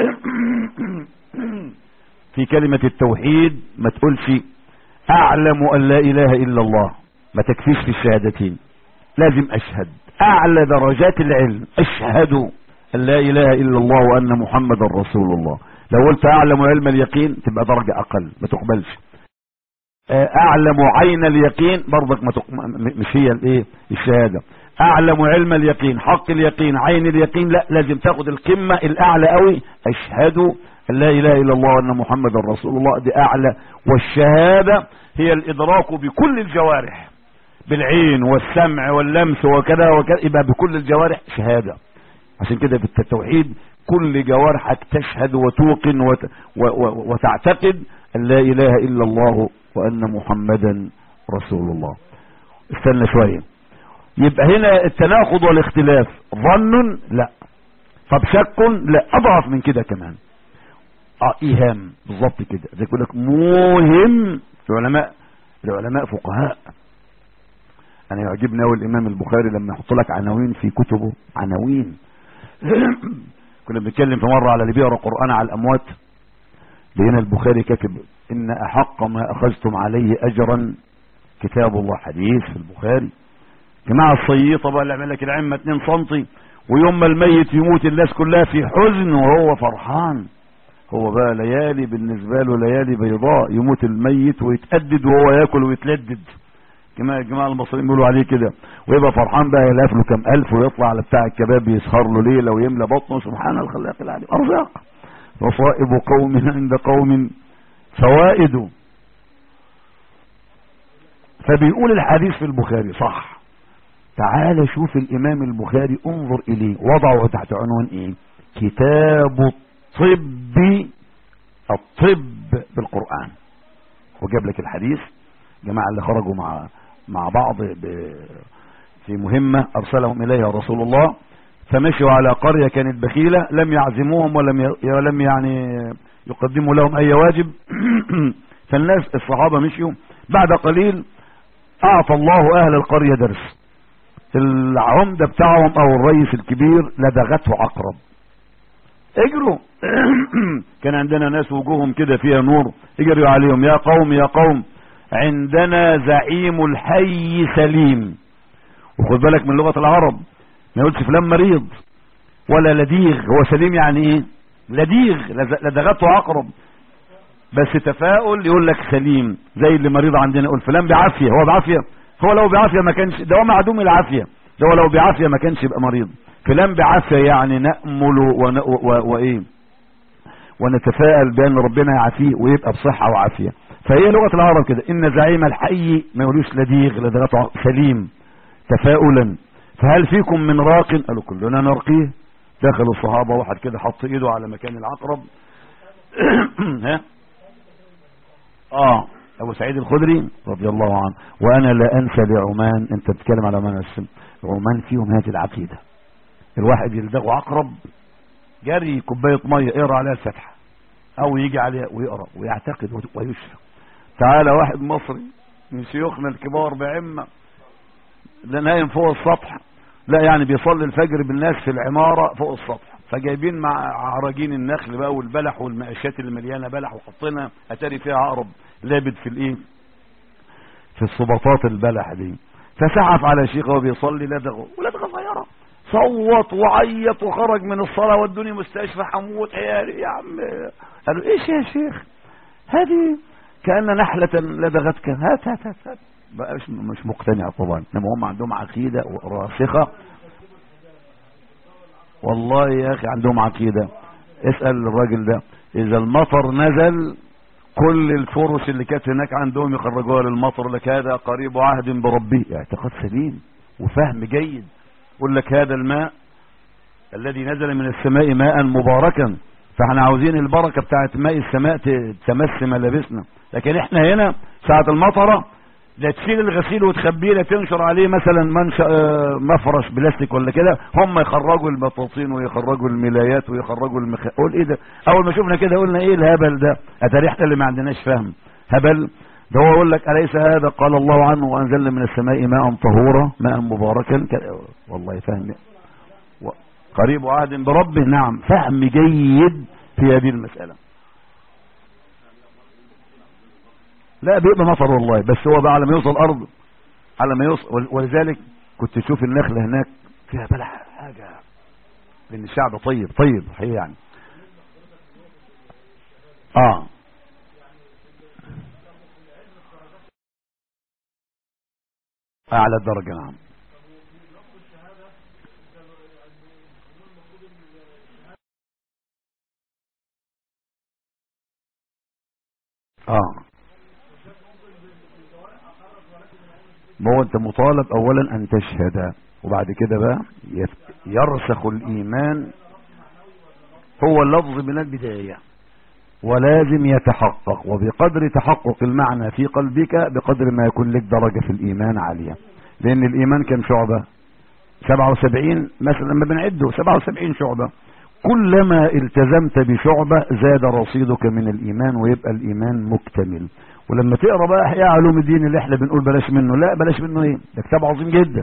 في كلمة التوحيد ما تقولش اعلم ان لا اله الا الله ما تكفيش في الشهادتين لازم اشهد اعلى درجات العلم اشهد ان لا اله الا الله وان محمد رسول الله لو قلت اعلم علم اليقين تبقى درجة اقل ما تقبلش اعلم عين اليقين برضك ما تق... مش هي الايه الشهادة اعلم علم اليقين حق اليقين عين اليقين لا لازم تاخد القمة الاعلى قوي اشهد ان لا اله الا الله وان محمد رسول الله دي اعلى والشهادة هي الادراك بكل الجوارح بالعين والسمع واللمس وكذا وكذا يبقى بكل الجوارح شهادة عشان كده في التوحيد كل جوارحك تشهد وتوقن وت... و... و... وتعتقد ان لا اله الا الله وان محمدا رسول الله استنى شوية يبقى هنا التناقض والاختلاف ظن لا طب شك لا اضعف من كده كمان اه ايهام بالظبط كده زي يقول لك موهم العلماء العلماء فقهاء انا يعجبني قوي الامام البخاري لما يحط لك عناوين في كتبه عناوين كنا بنتكلم في مرة على اللي بيقرا قرآن على الاموات لقينا البخاري كاتب ان احق ما اخذتم عليه اجرا كتاب الله حديث في البخاري جماعة الصييطة بقى اللي عمل لك العمة 2 سنتي ويوم ما الميت يموت الناس كلها في حزن وهو فرحان هو بقى ليالي بالنسبة له ليالي بيضاء يموت الميت ويتأدد وهو ياكل ويتلدد جماعة الجماعة المصريين بيقولوا عليه كده ويبقى فرحان بقى يلاف له كام ألف ويطلع على بتاع الكباب يسهر له ليلة ويملى بطنه سبحان الخلاق العليم أرزاق وصائب قوم عند قوم فوائد فبيقول الحديث في البخاري صح تعال شوف الامام البخاري انظر اليه وضعه تحت عنوان ايه كتاب الطب الطب بالقرآن وجاب لك الحديث جماعة اللي خرجوا مع مع بعض ب... في مهمة ارسلهم اليها رسول الله فمشوا على قرية كانت بخيلة لم يعزموهم ولم ي... لم يعني يقدموا لهم اي واجب فالناس الصحابة مشيوا بعد قليل اعطى الله اهل القرية درس العمدة بتاعهم او الرئيس الكبير لدغته عقرب اجروا كان عندنا ناس وجوههم كده فيها نور اجروا عليهم يا قوم يا قوم عندنا زعيم الحي سليم وخد بالك من لغة العرب ما يقولش فلان مريض ولا لديغ هو سليم يعني ايه لديغ لدغته عقرب بس تفاؤل يقول لك سليم زي اللي مريض عندنا يقول فلان بعافية هو بعافية هو لو بعافية ما كانش ده هو معدوم العافية ده هو لو بعافية ما كانش يبقى مريض فلان بعافية يعني نأمل ون... و... و... وإيه ونتفائل بأن ربنا يعافيه ويبقى بصحة وعافية فهي لغة العرب كده إن زعيم الحي ما يقولوش لديغ لدغته سليم تفاؤلا فهل فيكم من راق قالوا كلنا نرقيه دخلوا الصحابة واحد كده حط ايده على مكان العقرب ها اه ابو سعيد الخدري رضي الله عنه وانا لا انسى لعمان انت بتتكلم على عمان السم عمان فيهم هذه العقيدة الواحد يلدغه عقرب جري كوباية مية اقرا عليها الفتحة او يجي عليها ويقرا ويعتقد ويشفى تعالى واحد مصري من شيوخنا الكبار بعمة ده نايم فوق السطح لا يعني بيصلي الفجر بالناس في العمارة فوق السطح فجايبين مع عراجين النخل بقى والبلح والمقاشات اللي مليانة بلح وحطينا اتاري فيها عقرب لابد في الايه في الصباطات البلح دي فسعف على شيخ وهو بيصلي لدغه ولدغه صغيره صوت وعيط وخرج من الصلاة ودوني مستشفى حموت عيالي يا عم قالوا ايش يا شيخ هذه كأن نحلة لدغتك هات هات هات, هات. بقى مش, مش مقتنع طبعا انما هم عندهم عقيدة راسخة والله يا اخي عندهم عقيدة اسأل الراجل ده اذا المطر نزل كل الفرش اللي كانت هناك عندهم يخرجوها للمطر لك هذا قريب عهد بربه اعتقاد سليم وفهم جيد يقول لك هذا الماء الذي نزل من السماء ماء مباركا فاحنا عاوزين البركة بتاعت ماء السماء تمس ملابسنا لكن احنا هنا ساعة المطرة لا تشيل الغسيل وتخبيه لا تنشر عليه مثلا منشأ مفرش بلاستيك ولا كده هم يخرجوا البطاطين ويخرجوا الملايات ويخرجوا المخ قول ايه ده اول ما شفنا كده قلنا ايه الهبل ده اتاري احنا اللي ما عندناش فهم هبل ده هو يقول لك أليس هذا قال الله عنه وأنزلنا من السماء ماء طهورا ماء مباركا والله فهم قريب عهد بربه نعم فهم جيد في هذه المسألة لا بيبقى مطر والله بس هو بقى على ما يوصل الأرض على ما يوصل ولذلك كنت تشوف النخلة هناك فيها بلح حاجة لأن الشعب طيب طيب حقيقة يعني اه اعلى درجة نعم اه ما هو انت مطالب اولا ان تشهد وبعد كده بقى يرسخ الايمان هو اللفظ من البداية ولازم يتحقق وبقدر تحقق المعنى في قلبك بقدر ما يكون لك درجة في الإيمان عالية لأن الإيمان كم شعبة 77 مثلا لما بنعده 77 شعبة كلما التزمت بشعبة زاد رصيدك من الإيمان ويبقى الإيمان مكتمل ولما تقرأ بقى إحياء علوم الدين اللي احنا بنقول بلاش منه لا بلاش منه ايه ده كتاب عظيم جدا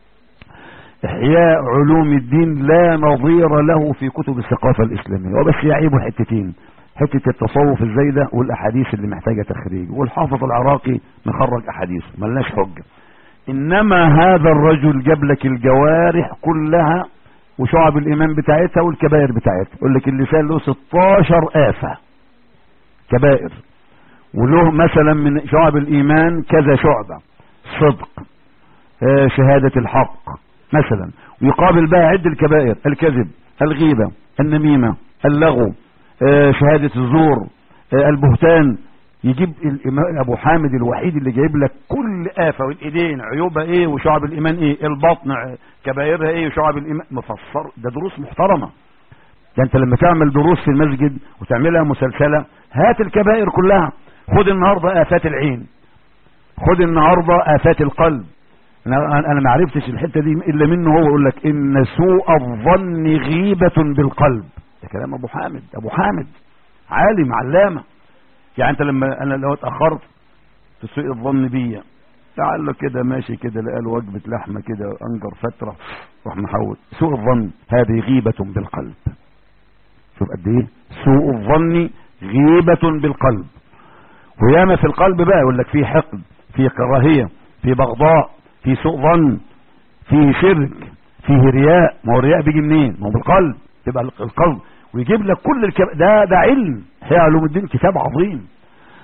إحياء علوم الدين لا نظير له في كتب الثقافة الإسلامية وبس يعيبه حتتين حتة التصوف الزايدة والأحاديث اللي محتاجة تخريج والحافظ العراقي مخرج أحاديث ملناش حجة إنما هذا الرجل جاب لك الجوارح كلها وشعب الإيمان بتاعتها والكبائر بتاعتها يقول لك اللسان له 16 آفة كبائر وله مثلا من شعب الإيمان كذا شعبة صدق آه شهادة الحق مثلا ويقابل بقى عد الكبائر الكذب الغيبة النميمة اللغو آه شهادة الزور آه البهتان يجيب الإمام أبو حامد الوحيد اللي جايب لك كل آفة والإيدين عيوبها إيه وشعب الإيمان إيه البطن كبائرها إيه وشعب الإيمان مفسر ده دروس محترمة ده أنت لما تعمل دروس في المسجد وتعملها مسلسلة هات الكبائر كلها خد النهاردة آفات العين خد النهاردة آفات القلب أنا أنا ما عرفتش الحتة دي إلا منه هو يقول لك إن سوء الظن غيبة بالقلب ده كلام أبو حامد أبو حامد عالم علامة يعني انت لما انا لو اتاخرت تسوء الظن بيا لعله كده ماشي كده لقى له وجبه لحمه كده انجر فتره روح محول سوء الظن هذه غيبه بالقلب شوف قد ايه سوء الظن غيبه بالقلب وياما في القلب بقى يقول لك في حقد في كراهيه في بغضاء في سوء ظن في شرك فيه رياء ما هو الرياء بيجي منين ما هو بالقلب تبقى القلب ويجيب لك كل الكب... ده ده علم هي علوم الدين كتاب عظيم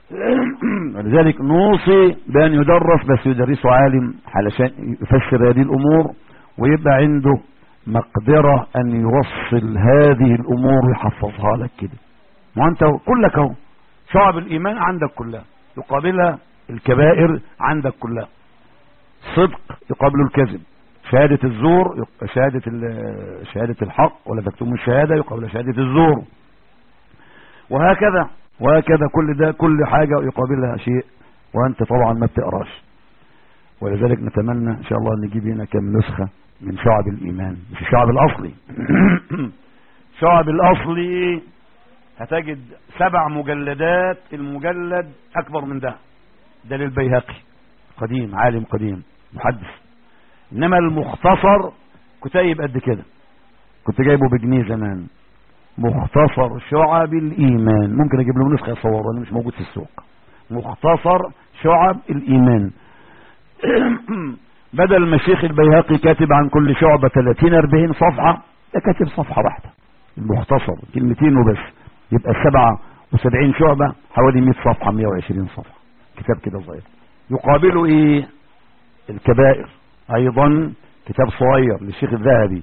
ولذلك نوصي بأن يدرس بس يدرسه عالم علشان يفسر هذه الأمور ويبقى عنده مقدرة أن يوصل هذه الأمور ويحفظها لك كده ما أنت كلك اهو شعب الإيمان عندك كلها يقابلها الكبائر عندك كلها صدق يقابله الكذب شهادة الزور شهادة شهادة الحق ولا تكتم الشهادة يقابل شهادة الزور وهكذا وهكذا كل ده كل حاجة يقابلها شيء وانت طبعا ما بتقراش ولذلك نتمنى ان شاء الله ان نجيب هنا كم نسخة من شعب الايمان مش الشعب الاصلي شعب الاصلي هتجد سبع مجلدات المجلد اكبر من ده ده للبيهقي قديم عالم قديم محدث انما المختصر كتيب قد كده كنت جايبه بجنيه زمان مختصر شعب الايمان ممكن اجيب له نسخه يصورها انا مش موجود في السوق مختصر شعب الايمان بدل ما الشيخ البيهقي كاتب عن كل شعبة 30 40 صفحة ده كاتب صفحة واحدة المختصر كلمتين وبس يبقى 77 شعبة حوالي 100 صفحة 120 صفحة كتاب كده صغير يقابله ايه الكبائر ايضا كتاب صغير للشيخ الذهبي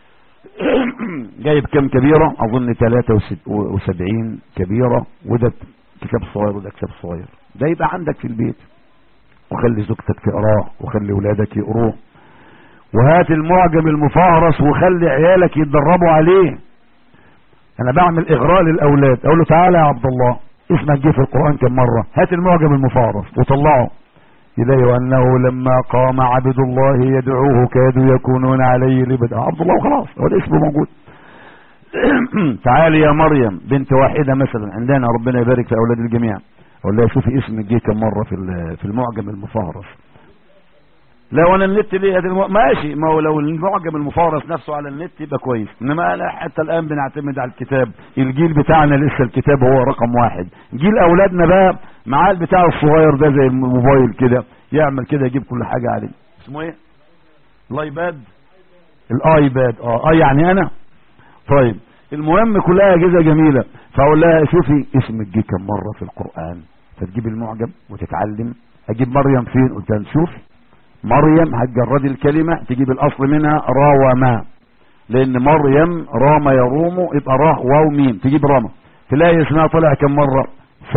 جايب كم كبيرة اظن 73 كبيرة وده كتاب صغير وده كتاب صغير ده يبقى عندك في البيت وخلي زوجتك تقراه وخلي ولادك يقروه وهات المعجم المفهرس وخلي عيالك يتدربوا عليه انا بعمل اغراء للاولاد اقول له تعالى يا عبد الله اسمك جه في القرآن كم مرة هات المعجم المفهرس وطلعه إليه أنه لما قام عبد الله يدعوه كادوا يكونون عليه لبدا عبد الله وخلاص هو الاسم موجود تعالي يا مريم بنت واحدة مثلا عندنا ربنا يبارك في أولاد الجميع اقول لها شوفي اسمك جه كم مرة في في المعجم المفهرس لا وانا النت ليه المو... ماشي ما هو لو المعجم المفهرس نفسه على النت يبقى كويس انما انا حتى الان بنعتمد على الكتاب الجيل بتاعنا لسه الكتاب هو رقم واحد جيل اولادنا بقى معاه البتاع الصغير ده زي الموبايل كده يعمل كده يجيب كل حاجة عليه اسمه ايه الايباد الايباد اه اه يعني انا طيب المهم كلها اجهزه جميله فاقول لها شوفي اسمك جه كم مره في القران فتجيب المعجم وتتعلم اجيب مريم فين قلت لها شوف مريم هتجردي الكلمه تجيب الاصل منها را وما لان مريم رام يروم يبقى را واو ميم تجيب راما تلاقي اسمها طلع كم مره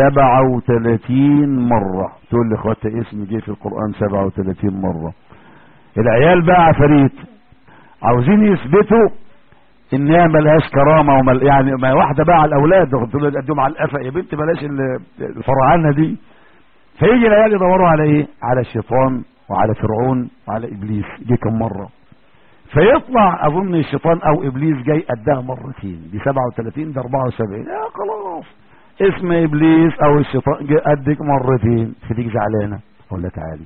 37 مرة تقول لي اخواتي اسمي جه في القرآن 37 مرة العيال بقى عفاريت عاوزين يثبتوا انها ملهاش كرامة ومل يعني ما واحدة بقى على الاولاد تقول ادوم على القفا يا بنت بلاش الفرعانة دي فيجي العيال يدوروا على ايه على الشيطان وعلى فرعون وعلى ابليس جه كم مرة فيطلع اظن الشيطان او ابليس جاي قدها مرتين دي 37 ده 74 يا خلاص اسم ابليس او الشيطان جه قدك مرتين فتيجي زعلانه اقول لها تعالي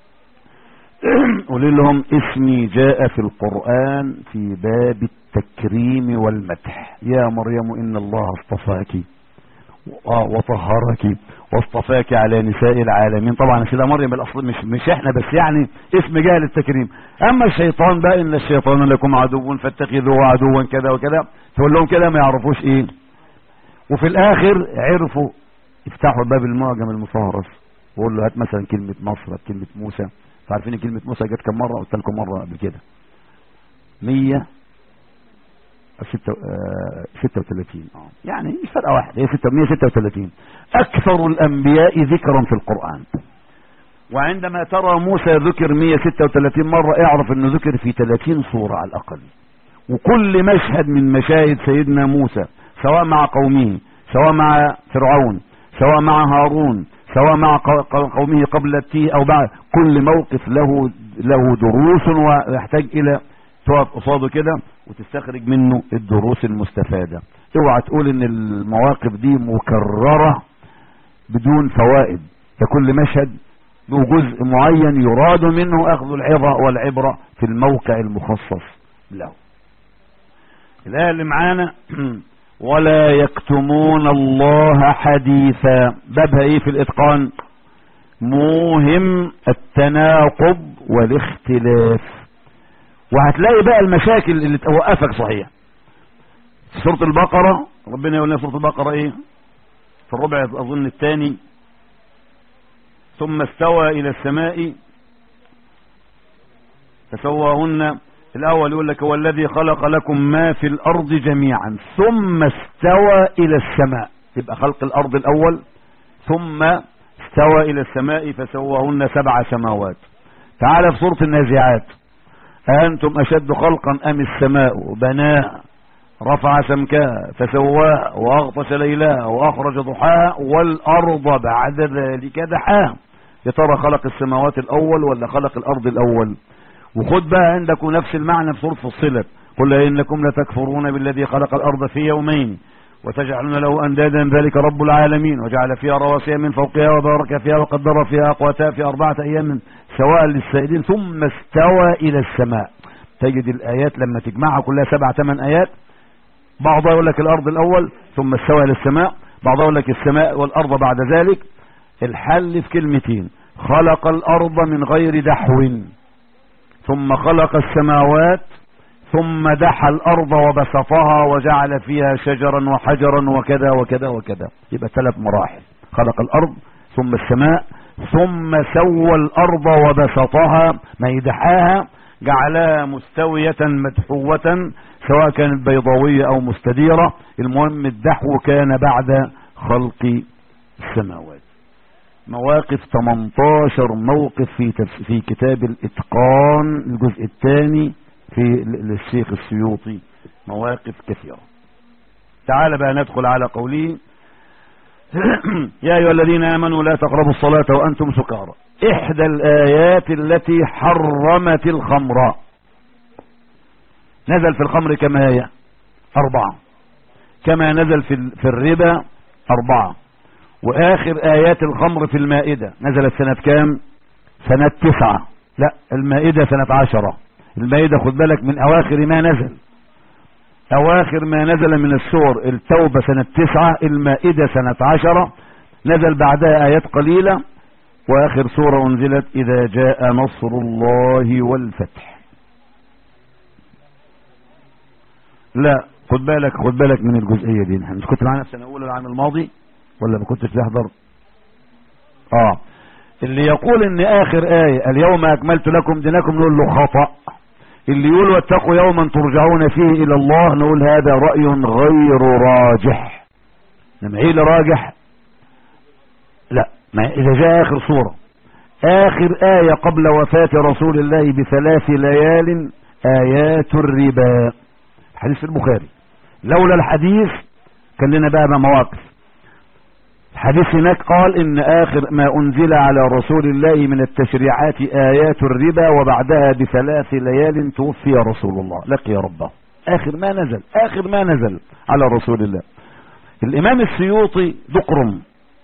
قولي لهم اسمي جاء في القرآن في باب التكريم والمدح يا مريم ان الله اصطفاك وطهرك واصطفاك على نساء العالمين طبعا سيدة مريم الاصل مش مش احنا بس يعني اسم جاء للتكريم اما الشيطان بقى ان الشيطان لكم عدو فاتخذوه عدوا كذا وكذا تقول لهم كده ما يعرفوش ايه وفي الاخر عرفوا يفتحوا باب المعجم المفهرس وقول له هات مثلا كلمة مصر هات كلمة موسى فعارفين كلمة موسى جت كم مرة قلت لكم مرة قبل كده 100 36 يعني مش فرقة واحدة هي 136 أكثر الأنبياء ذكرا في القرآن وعندما ترى موسى ذكر 136 مرة اعرف انه ذكر في 30 صورة على الأقل وكل مشهد من مشاهد سيدنا موسى سواء مع قومه سواء مع فرعون سواء مع هارون سواء مع قومه قبل التيه او بعد كل موقف له له دروس ويحتاج الى تقف قصاده كده وتستخرج منه الدروس المستفادة اوعى تقول ان المواقف دي مكررة بدون فوائد فكل مشهد له جزء معين يراد منه اخذ العظة والعبرة في الموقع المخصص له الآية اللي معانا ولا يكتمون الله حديثا بابها ايه في الاتقان موهم التناقض والاختلاف وهتلاقي بقى المشاكل اللي توقفك صحيح في سورة البقرة ربنا يقول لنا سورة البقرة ايه في الربع اظن الثاني ثم استوى إلى السماء فسواهن الأول يقول لك هو الذي خلق لكم ما في الأرض جميعا ثم استوى إلى السماء يبقى خلق الأرض الأول ثم استوى إلى السماء فسواهن سبع سماوات تعالى في سورة النازعات أنتم أشد خلقا أم السماء بناء رفع سمكها فسواها وأغطش ليلها وأخرج ضحاها والأرض بعد ذلك دحاها يا ترى خلق السماوات الأول ولا خلق الأرض الأول وخد بقى عندكم نفس المعنى في سورة فصلت قل إنكم لتكفرون بالذي خلق الأرض في يومين وتجعلون له أندادا ذلك رب العالمين وجعل فيها رواسي من فوقها وبارك فيها وقدر فيها أقواتها في أربعة أيام سواء للسائلين ثم استوى إلى السماء تجد الآيات لما تجمعها كلها سبع ثمان آيات بعضها يقول لك الأرض الأول ثم استوى إلى السماء بعضها يقول لك السماء والأرض بعد ذلك الحل في كلمتين خلق الأرض من غير دحو ثم خلق السماوات ثم دحى الأرض وبسطها وجعل فيها شجرا وحجرا وكذا وكذا وكذا يبقى ثلاث مراحل خلق الأرض ثم السماء ثم سوى الأرض وبسطها ما يدحاها جعلها مستوية مدحوة سواء كانت بيضاوية أو مستديرة المهم الدحو كان بعد خلق السماوات مواقف 18 موقف في في كتاب الاتقان الجزء الثاني في للشيخ السيوطي مواقف كثيرة تعال بقى ندخل على قوله يا أيها الذين آمنوا لا تقربوا الصلاة وأنتم سكارى إحدى الآيات التي حرمت الخمر نزل في الخمر كما هي أربعة كما نزل في, في الربا أربعة وآخر آيات الخمر في المائدة نزلت سنة كام سنة تسعة لا المائدة سنة عشرة المائدة خد بالك من أواخر ما نزل أواخر ما نزل من السور التوبة سنة تسعة المائدة سنة عشرة نزل بعدها آيات قليلة وآخر سورة أنزلت إذا جاء نصر الله والفتح لا خد بالك خد بالك من الجزئية دي انت كنت معانا في سنة أولى العام الماضي ولا ما كنتش تحضر اه اللي يقول ان اخر آية اليوم اكملت لكم دينكم نقول له خطأ اللي يقول واتقوا يوما ترجعون فيه الى الله نقول هذا رأي غير راجح لما ايه اللي راجح لا ما اذا جاء اخر صورة اخر آية قبل وفاة رسول الله بثلاث ليال ايات الربا حديث البخاري لولا الحديث كان لنا بقى مواقف الحديث هناك قال ان اخر ما انزل على رسول الله من التشريعات ايات الربا وبعدها بثلاث ليال توفي رسول الله لقي ربه اخر ما نزل اخر ما نزل على رسول الله الامام السيوطي دقرم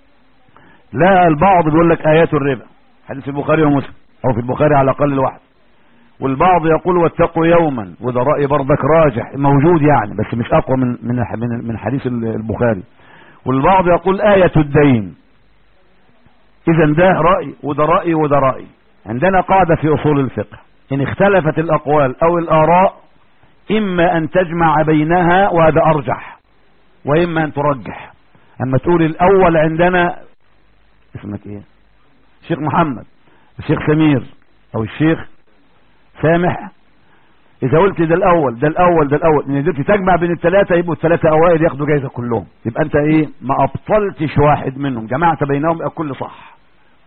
لا البعض بيقول لك ايات الربا حديث البخاري ومسلم او في البخاري على الاقل الواحد والبعض يقول واتقوا يوما وده رأي برضك راجح موجود يعني بس مش اقوى من من من حديث البخاري والبعض يقول آية الدين اذا ده رأي وده رأي وده رأي عندنا قاعدة في اصول الفقه ان اختلفت الاقوال او الاراء اما ان تجمع بينها وهذا ارجح واما ان ترجح اما تقول الاول عندنا اسمك ايه الشيخ محمد الشيخ سمير او الشيخ سامح اذا قلت ده الاول ده الاول ده الاول ان قدرت تجمع بين الثلاثه يبقوا الثلاثه اوائل ياخدوا جايزه كلهم يبقى انت ايه ما ابطلتش واحد منهم جمعت بينهم يبقى الكل صح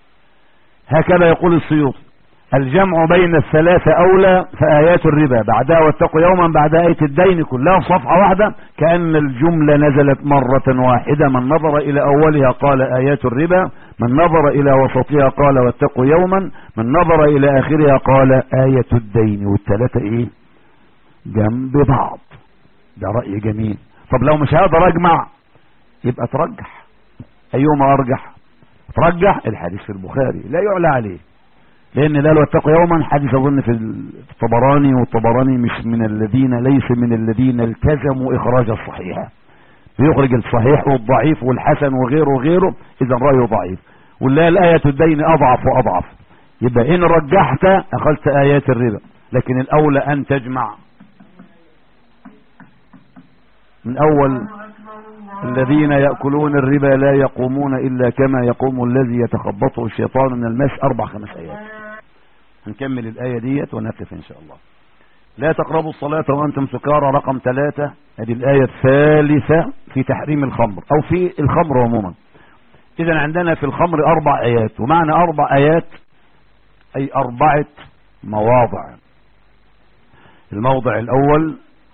هكذا يقول السيوطي الجمع بين الثلاثة أولى فآيات الربا بعدها واتقوا يوما بعد آية الدين كلها في صفحة واحدة كأن الجملة نزلت مرة واحدة من نظر إلى أولها قال آيات الربا من نظر إلى وسطها قال واتقوا يوما من نظر إلى آخرها قال آية الدين والثلاثة إيه جنب بعض ده رأي جميل طب لو مش هقدر أجمع يبقى ترجح أيهما أرجح ترجح الحديث في البخاري لا يعلى عليه لان لا لو اتقوا يوما حديث اظن في الطبراني والطبراني مش من الذين ليس من الذين التزموا اخراج الصحيح بيخرج الصحيح والضعيف والحسن وغيره وغيره اذا رايه ضعيف ولا الآية الدين اضعف واضعف يبقى ان رجحت اخذت ايات الربا لكن الاولى ان تجمع من اول الذين يأكلون الربا لا يقومون إلا كما يقوم الذي يتخبطه الشيطان من المس أربع خمس آيات هنكمل الآية ديت ونقف إن شاء الله لا تقربوا الصلاة وأنتم سكارى رقم ثلاثة هذه الآية الثالثة في تحريم الخمر أو في الخمر عموما إذا عندنا في الخمر أربع آيات ومعنى أربع آيات أي أربعة مواضع الموضع الأول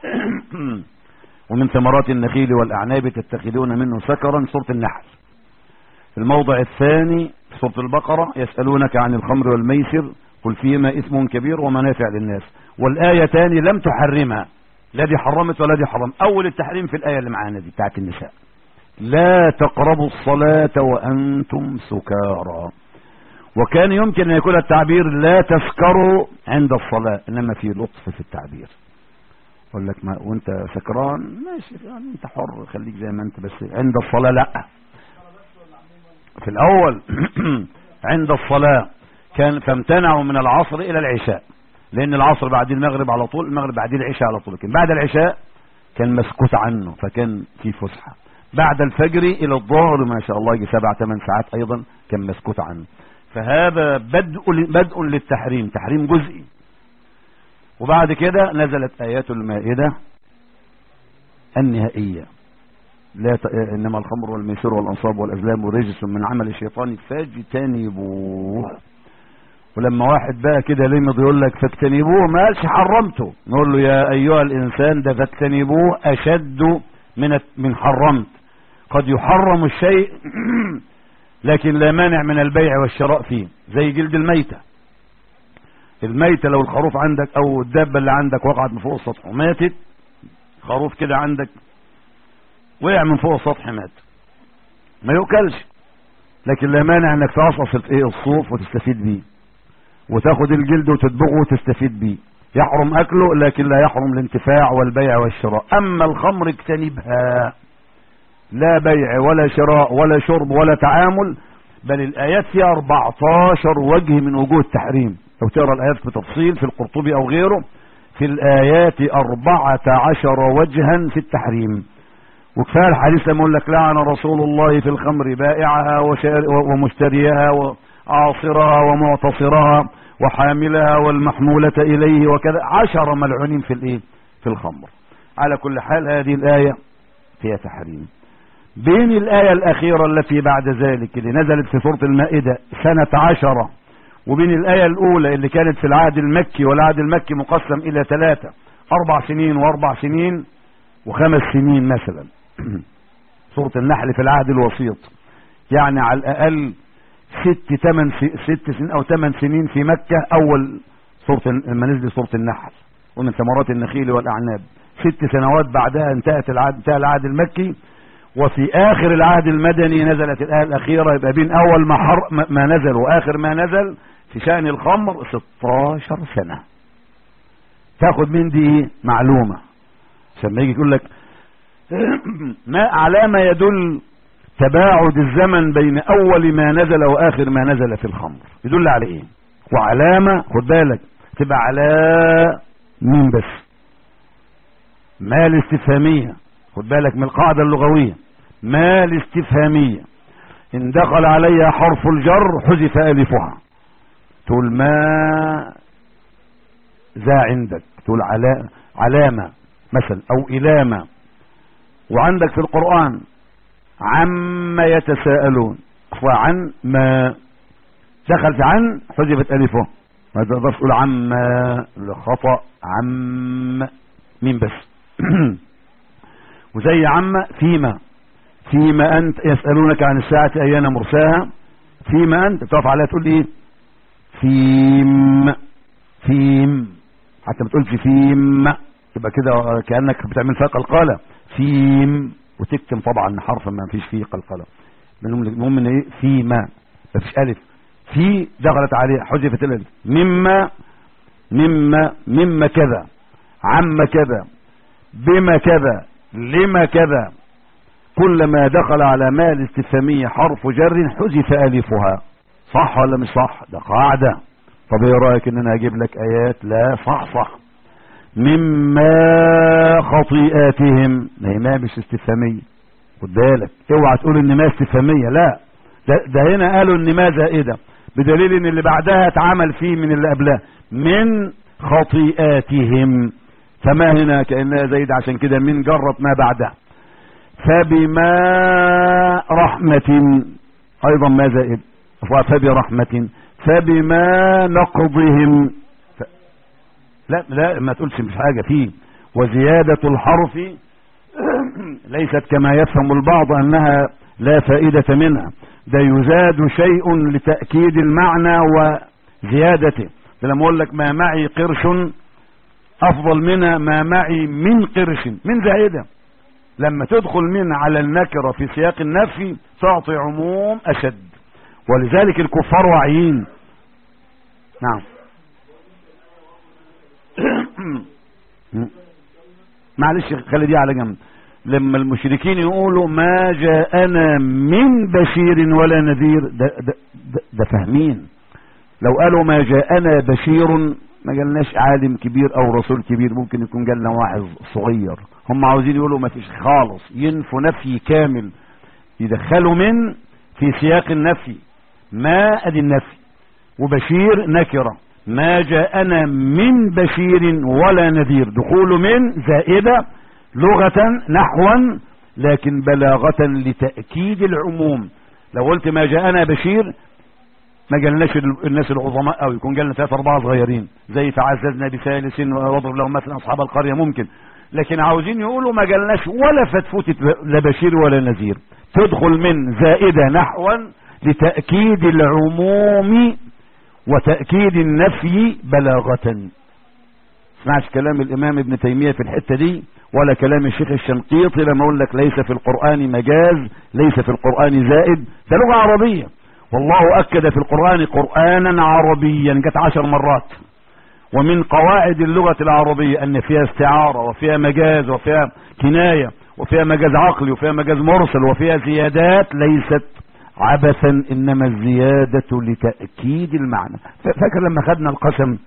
ومن ثمرات النخيل والأعناب تتخذون منه سكرا سورة النحل الموضع الثاني سورة البقرة يسألونك عن الخمر والميسر قل فيهما اسم كبير ومنافع للناس والآية تاني لم تحرمها لا دي حرمت ولا دي حرم أول التحريم في الآية اللي معانا دي بتاعت النساء لا تقربوا الصلاة وأنتم سكارى وكان يمكن أن يكون التعبير لا تسكروا عند الصلاة إنما في لطف في التعبير يقول لك ما وانت سكران ماشي يعني انت حر خليك زي ما انت بس عند الصلاة لا في الاول عند الصلاة كان فامتنعوا من العصر الى العشاء لان العصر بعد المغرب على طول المغرب بعد العشاء على طول لكن بعد العشاء كان مسكوت عنه فكان في فسحة بعد الفجر الى الظهر ما شاء الله يجي سبع ثمان ساعات ايضا كان مسكوت عنه فهذا بدء بدء للتحريم تحريم جزئي وبعد كده نزلت آيات المائدة النهائية لا ت... إنما الخمر والميسر والأنصاب والأزلام رجس من عمل الشيطان فاجتنبوه ولما واحد بقى كده لمض يقول لك فاجتنبوه ما قالش حرمته نقول له يا أيها الإنسان ده فاجتنبوه أشد من من حرمت قد يحرم الشيء لكن لا مانع من البيع والشراء فيه زي جلد الميتة الميتة لو الخروف عندك او الدابة اللي عندك وقعت من فوق السطح وماتت خروف كده عندك وقع من فوق السطح مات ما يؤكلش لكن لا مانع انك تقصص ايه الصوف وتستفيد بيه وتاخد الجلد وتدبغه وتستفيد بيه يحرم اكله لكن لا يحرم الانتفاع والبيع والشراء اما الخمر اجتنبها لا بيع ولا شراء ولا شرب ولا تعامل بل الايات فيها 14 وجه من وجوه التحريم لو تقرا الايات بتفصيل في القرطبي او غيره في الايات أربعة عشر وجها في التحريم وكفايه الحديث لما يقول لك لعن رسول الله في الخمر بائعها ومشتريها وعاصرها ومعتصرها وحاملها والمحمولة إليه وكذا عشر ملعونين في الإيه في الخمر على كل حال هذه الآية فيها تحريم بين الآية الأخيرة التي بعد ذلك اللي نزلت في سورة المائدة سنة عشرة وبين الآية الأولى اللي كانت في العهد المكي والعهد المكي مقسم إلى ثلاثة أربع سنين وأربع سنين وخمس سنين مثلا سورة النحل في العهد الوسيط يعني على الأقل ست تمن ست سنين أو ثمان سنين في مكة أول سورة لما نزل سورة النحل ومن ثمرات النخيل والأعناب ست سنوات بعدها انتهت العهد انتهى العهد المكي وفي آخر العهد المدني نزلت الآية الأخيرة يبقى بين أول ما, حر ما نزل وآخر ما نزل في شأن الخمر 16 سنة تاخد من دي معلومة عشان ما يجي يقول لك ما على ما يدل تباعد الزمن بين أول ما نزل وآخر ما نزل في الخمر يدل على إيه وعلامة خد بالك تبقى على مين بس ما الاستفهامية خد بالك من القاعدة اللغوية ما الاستفهامية إن دخل عليها حرف الجر حذف ألفها تقول ما ذا عندك تقول علا علامة مثلا أو إلامة وعندك في القرآن عما يتساءلون وعن ما دخل في عن حذفت ألفه ما تقدرش تقول عما خطأ عم مين بس وزي عما فيما فيما أنت يسألونك عن الساعة أيان مرساها فيما أنت تقف عليها تقول إيه فيم فيم حتى ما تقولش فيم يبقى كده كأنك بتعمل فيها قلقلة فيم وتكتم طبعا حرف ما فيش فيه قلقلة المهم ان ايه فيما ما فيش الف في دخلت عليه حذفت الالف مما مما مما كذا عم كذا بما كذا لما كذا كلما دخل على ما الاستفهامية حرف جر حذف ألفها صح ولا مش صح ده قاعدة طب ايه رأيك ان انا اجيب لك ايات لا صح صح مما خطيئاتهم ما هي ما مش استفهامية خد بالك اوعى تقول ان ما استفهاميه لا ده, ده هنا قالوا ان ما زائده بدليل ان اللي بعدها اتعمل فيه من اللي قبلها من خطيئاتهم فما هنا كانها زايده عشان كده من جرت ما بعدها فبما رحمه ايضا ما زائد فبرحمه فبما نقضهم ف... لا لا ما تقولش مش حاجه فيه وزياده الحرف ليست كما يفهم البعض انها لا فائدة منها ده يزاد شيء لتأكيد المعنى وزيادته ده لما اقول لك ما معي قرش افضل من ما معي من قرش من زائدة لما تدخل من على النكرة في سياق النفي تعطي عموم اشد ولذلك الكفار واعيين نعم معلش خلي دي على جنب لما المشركين يقولوا ما جاءنا من بشير ولا نذير ده, ده, ده, ده فاهمين لو قالوا ما جاءنا بشير ما جالناش عالم كبير او رسول كبير ممكن يكون جالنا واحد صغير هم عاوزين يقولوا ما فيش خالص ينفوا نفي كامل يدخلوا من في سياق النفي ما ادي النفي وبشير نكره ما جاءنا من بشير ولا نذير دخول من زائده لغة نحوا لكن بلاغة لتأكيد العموم لو قلت ما جاءنا بشير ما جالناش الناس العظماء او يكون جالنا ثلاثة اربعة صغيرين زي فعززنا بثالث واضرب لهم مثلا اصحاب القرية ممكن لكن عاوزين يقولوا ما جالناش ولا فتفوتة لا بشير ولا نذير تدخل من زائدة نحوا لتأكيد العموم وتأكيد النفي بلاغة اسمعش كلام الامام ابن تيمية في الحتة دي ولا كلام الشيخ الشنقيطي لما اقول لك ليس في القرآن مجاز ليس في القرآن زائد ده لغة عربية والله أكد في القرآن قرآنا عربيا جت عشر مرات ومن قواعد اللغة العربية أن فيها استعارة وفيها مجاز وفيها كناية وفيها مجاز عقلي وفيها مجاز مرسل وفيها زيادات ليست عبثا إنما الزيادة لتأكيد المعنى فاكر لما خدنا القسم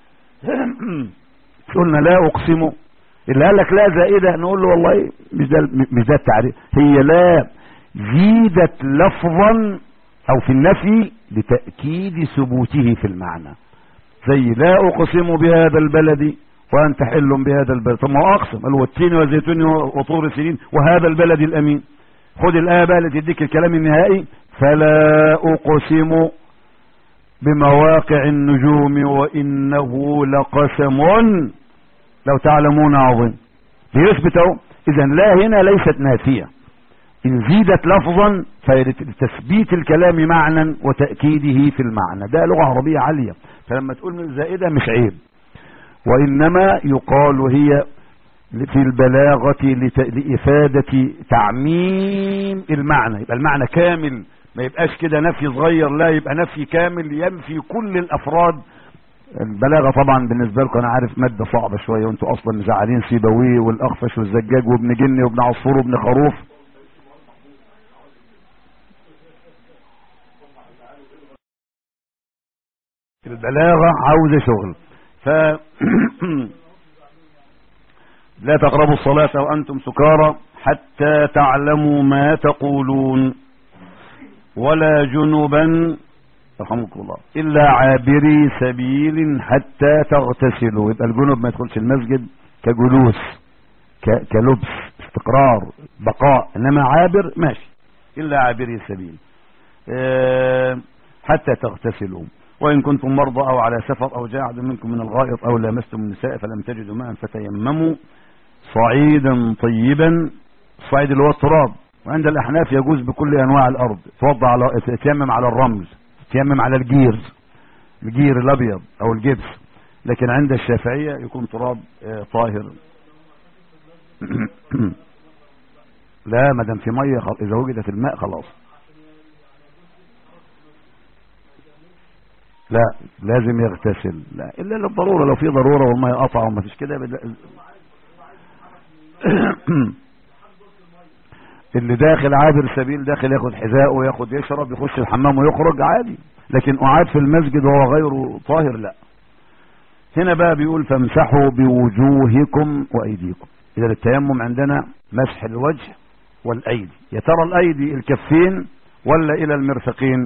قلنا لا أقسم اللي قال لك لا زائدة نقول له والله مش ده مش ده التعريف هي لا زيدت لفظا او في النفي لتأكيد ثبوته في المعنى زي لا اقسم بهذا البلد وانت حل بهذا البلد طب ما هو اقسم قال والتين والزيتون وطور السنين وهذا البلد الامين خد الايه بقى اللي تديك الكلام النهائي فلا اقسم بمواقع النجوم وانه لقسم لو تعلمون عظيم ليثبت اهو اذا لا هنا ليست نافية ان زيدت لفظا فلتثبيت الكلام معنى وتأكيده في المعنى ده لغة عربية عالية فلما تقول من زائدة مش عيب وانما يقال هي في البلاغة لإفادة تعميم المعنى يبقى المعنى كامل ما يبقاش كده نفي صغير لا يبقى نفي كامل ينفي كل الافراد البلاغه طبعا بالنسبه لكم انا عارف ماده صعبه شويه وانتوا اصلا مزعلين سيبويه والاخفش والزجاج وابن جني وابن عصفور وابن خروف البلاغه عاوزه شغل ف لا تقربوا الصلاة وأنتم سكارى حتى تعلموا ما تقولون ولا جنبا رحمكم الله إلا عابري سبيل حتى تغتسلوا يبقى الجنوب ما يدخلش المسجد كجلوس كلبس استقرار بقاء إنما عابر ماشي إلا عابري سبيل أه حتى تغتسلوا وإن كنتم مرضى أو على سفر أو جاء منكم من الغائط أو لامستم النساء فلم تجدوا ماء فتيمموا صعيدا طيبا الصعيد اللي هو التراب وعند الأحناف يجوز بكل أنواع الأرض توضع على تيمم على الرمل تيمم على الجير الجير الابيض او الجبس لكن عند الشافعية يكون تراب طاهر لا ما دام في ميه اذا وجدت الماء خلاص لا لازم يغتسل لا الا للضروره لو في ضروره والميه قطع وما فيش كده اللي داخل عابر سبيل داخل ياخد حذاءه وياخد يشرب يخش الحمام ويخرج عادي لكن قعاد في المسجد وهو غير طاهر لا هنا بقى بيقول فامسحوا بوجوهكم وايديكم اذا التيمم عندنا مسح الوجه والأيدي يا ترى الأيدي الكفين ولا إلى المرفقين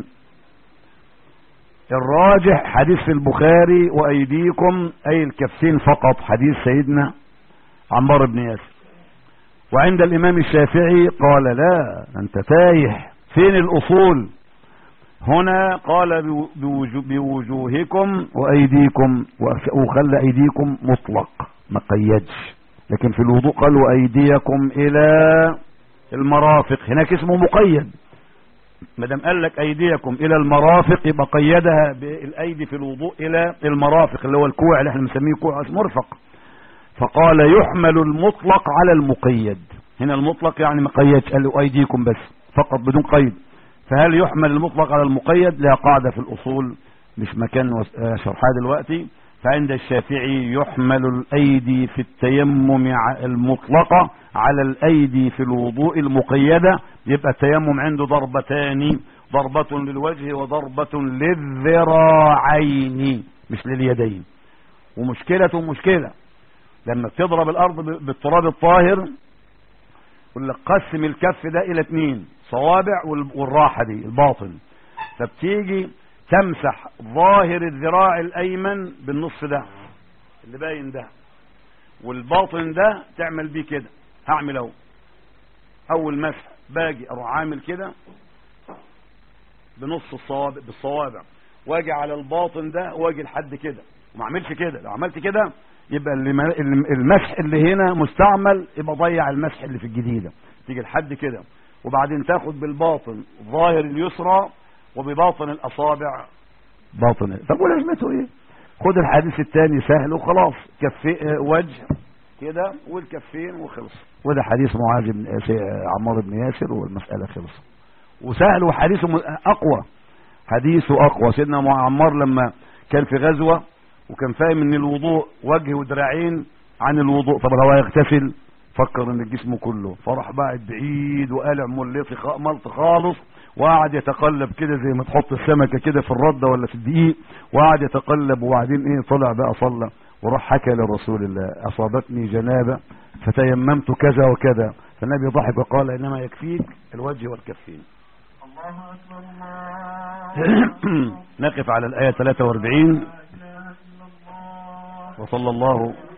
الراجح حديث في البخاري وأيديكم أي الكفين فقط حديث سيدنا عمار بن ياسر وعند الإمام الشافعي قال لا أنت تايه فين الأصول هنا قال بوجوهكم وأيديكم وخلى أيديكم مطلق ما قيدش لكن في الوضوء قال وأيديكم إلى المرافق هناك اسمه مقيد ما دام قال لك أيديكم إلى المرافق يبقى قيدها بالأيدي في الوضوء إلى المرافق اللي هو الكوع اللي احنا بنسميه كوع مرفق فقال يحمل المطلق على المقيد هنا المطلق يعني ما قيدش قال له أيديكم بس فقط بدون قيد فهل يحمل المطلق على المقيد لها قاعدة في الأصول مش مكان شرحها دلوقتي فعند الشافعي يحمل الأيدي في التيمم المطلقة على الأيدي في الوضوء المقيدة يبقى التيمم عنده ضربتان ضربة للوجه وضربة للذراعين مش لليدين ومشكلة مشكلة لما تضرب الأرض بالتراب الطاهر يقول لك قسم الكف ده إلى اثنين صوابع والراحة دي الباطن فبتيجي تمسح ظاهر الذراع الايمن بالنص ده اللي باين ده والباطن ده تعمل بيه كده هعمل اهو اول مسح باجي اروح عامل كده بنص الصوابع بالصوابع واجي على الباطن ده واجي لحد كده وما اعملش كده لو عملت كده يبقى المسح اللي هنا مستعمل يبقى ضيع المسح اللي في الجديده تيجي لحد كده وبعدين تاخد بالباطن ظاهر اليسرى وبباطن الاصابع باطن طب ولازمته ايه خد الحديث الثاني سهل وخلاص كفي وجه كده والكفين وخلص وده حديث معاذ بن عمار بن ياسر والمسألة خلص وسهل وحديثه اقوى حديثه اقوى سيدنا عمار لما كان في غزوة وكان فاهم ان الوضوء وجه ودراعين عن الوضوء طب هو يغتسل فكر ان الجسم كله فراح بعد بعيد وقالع ملط خالص وقعد يتقلب كده زي ما تحط السمكة كده في الردة ولا في الدقيق وقعد يتقلب وبعدين ايه طلع بقى صلى وراح حكى لرسول الله اصابتني جنابة فتيممت كذا وكذا فالنبي ضحك وقال انما يكفيك الوجه والكفين الله اكبر الله نقف على الآية 43 وصلى الله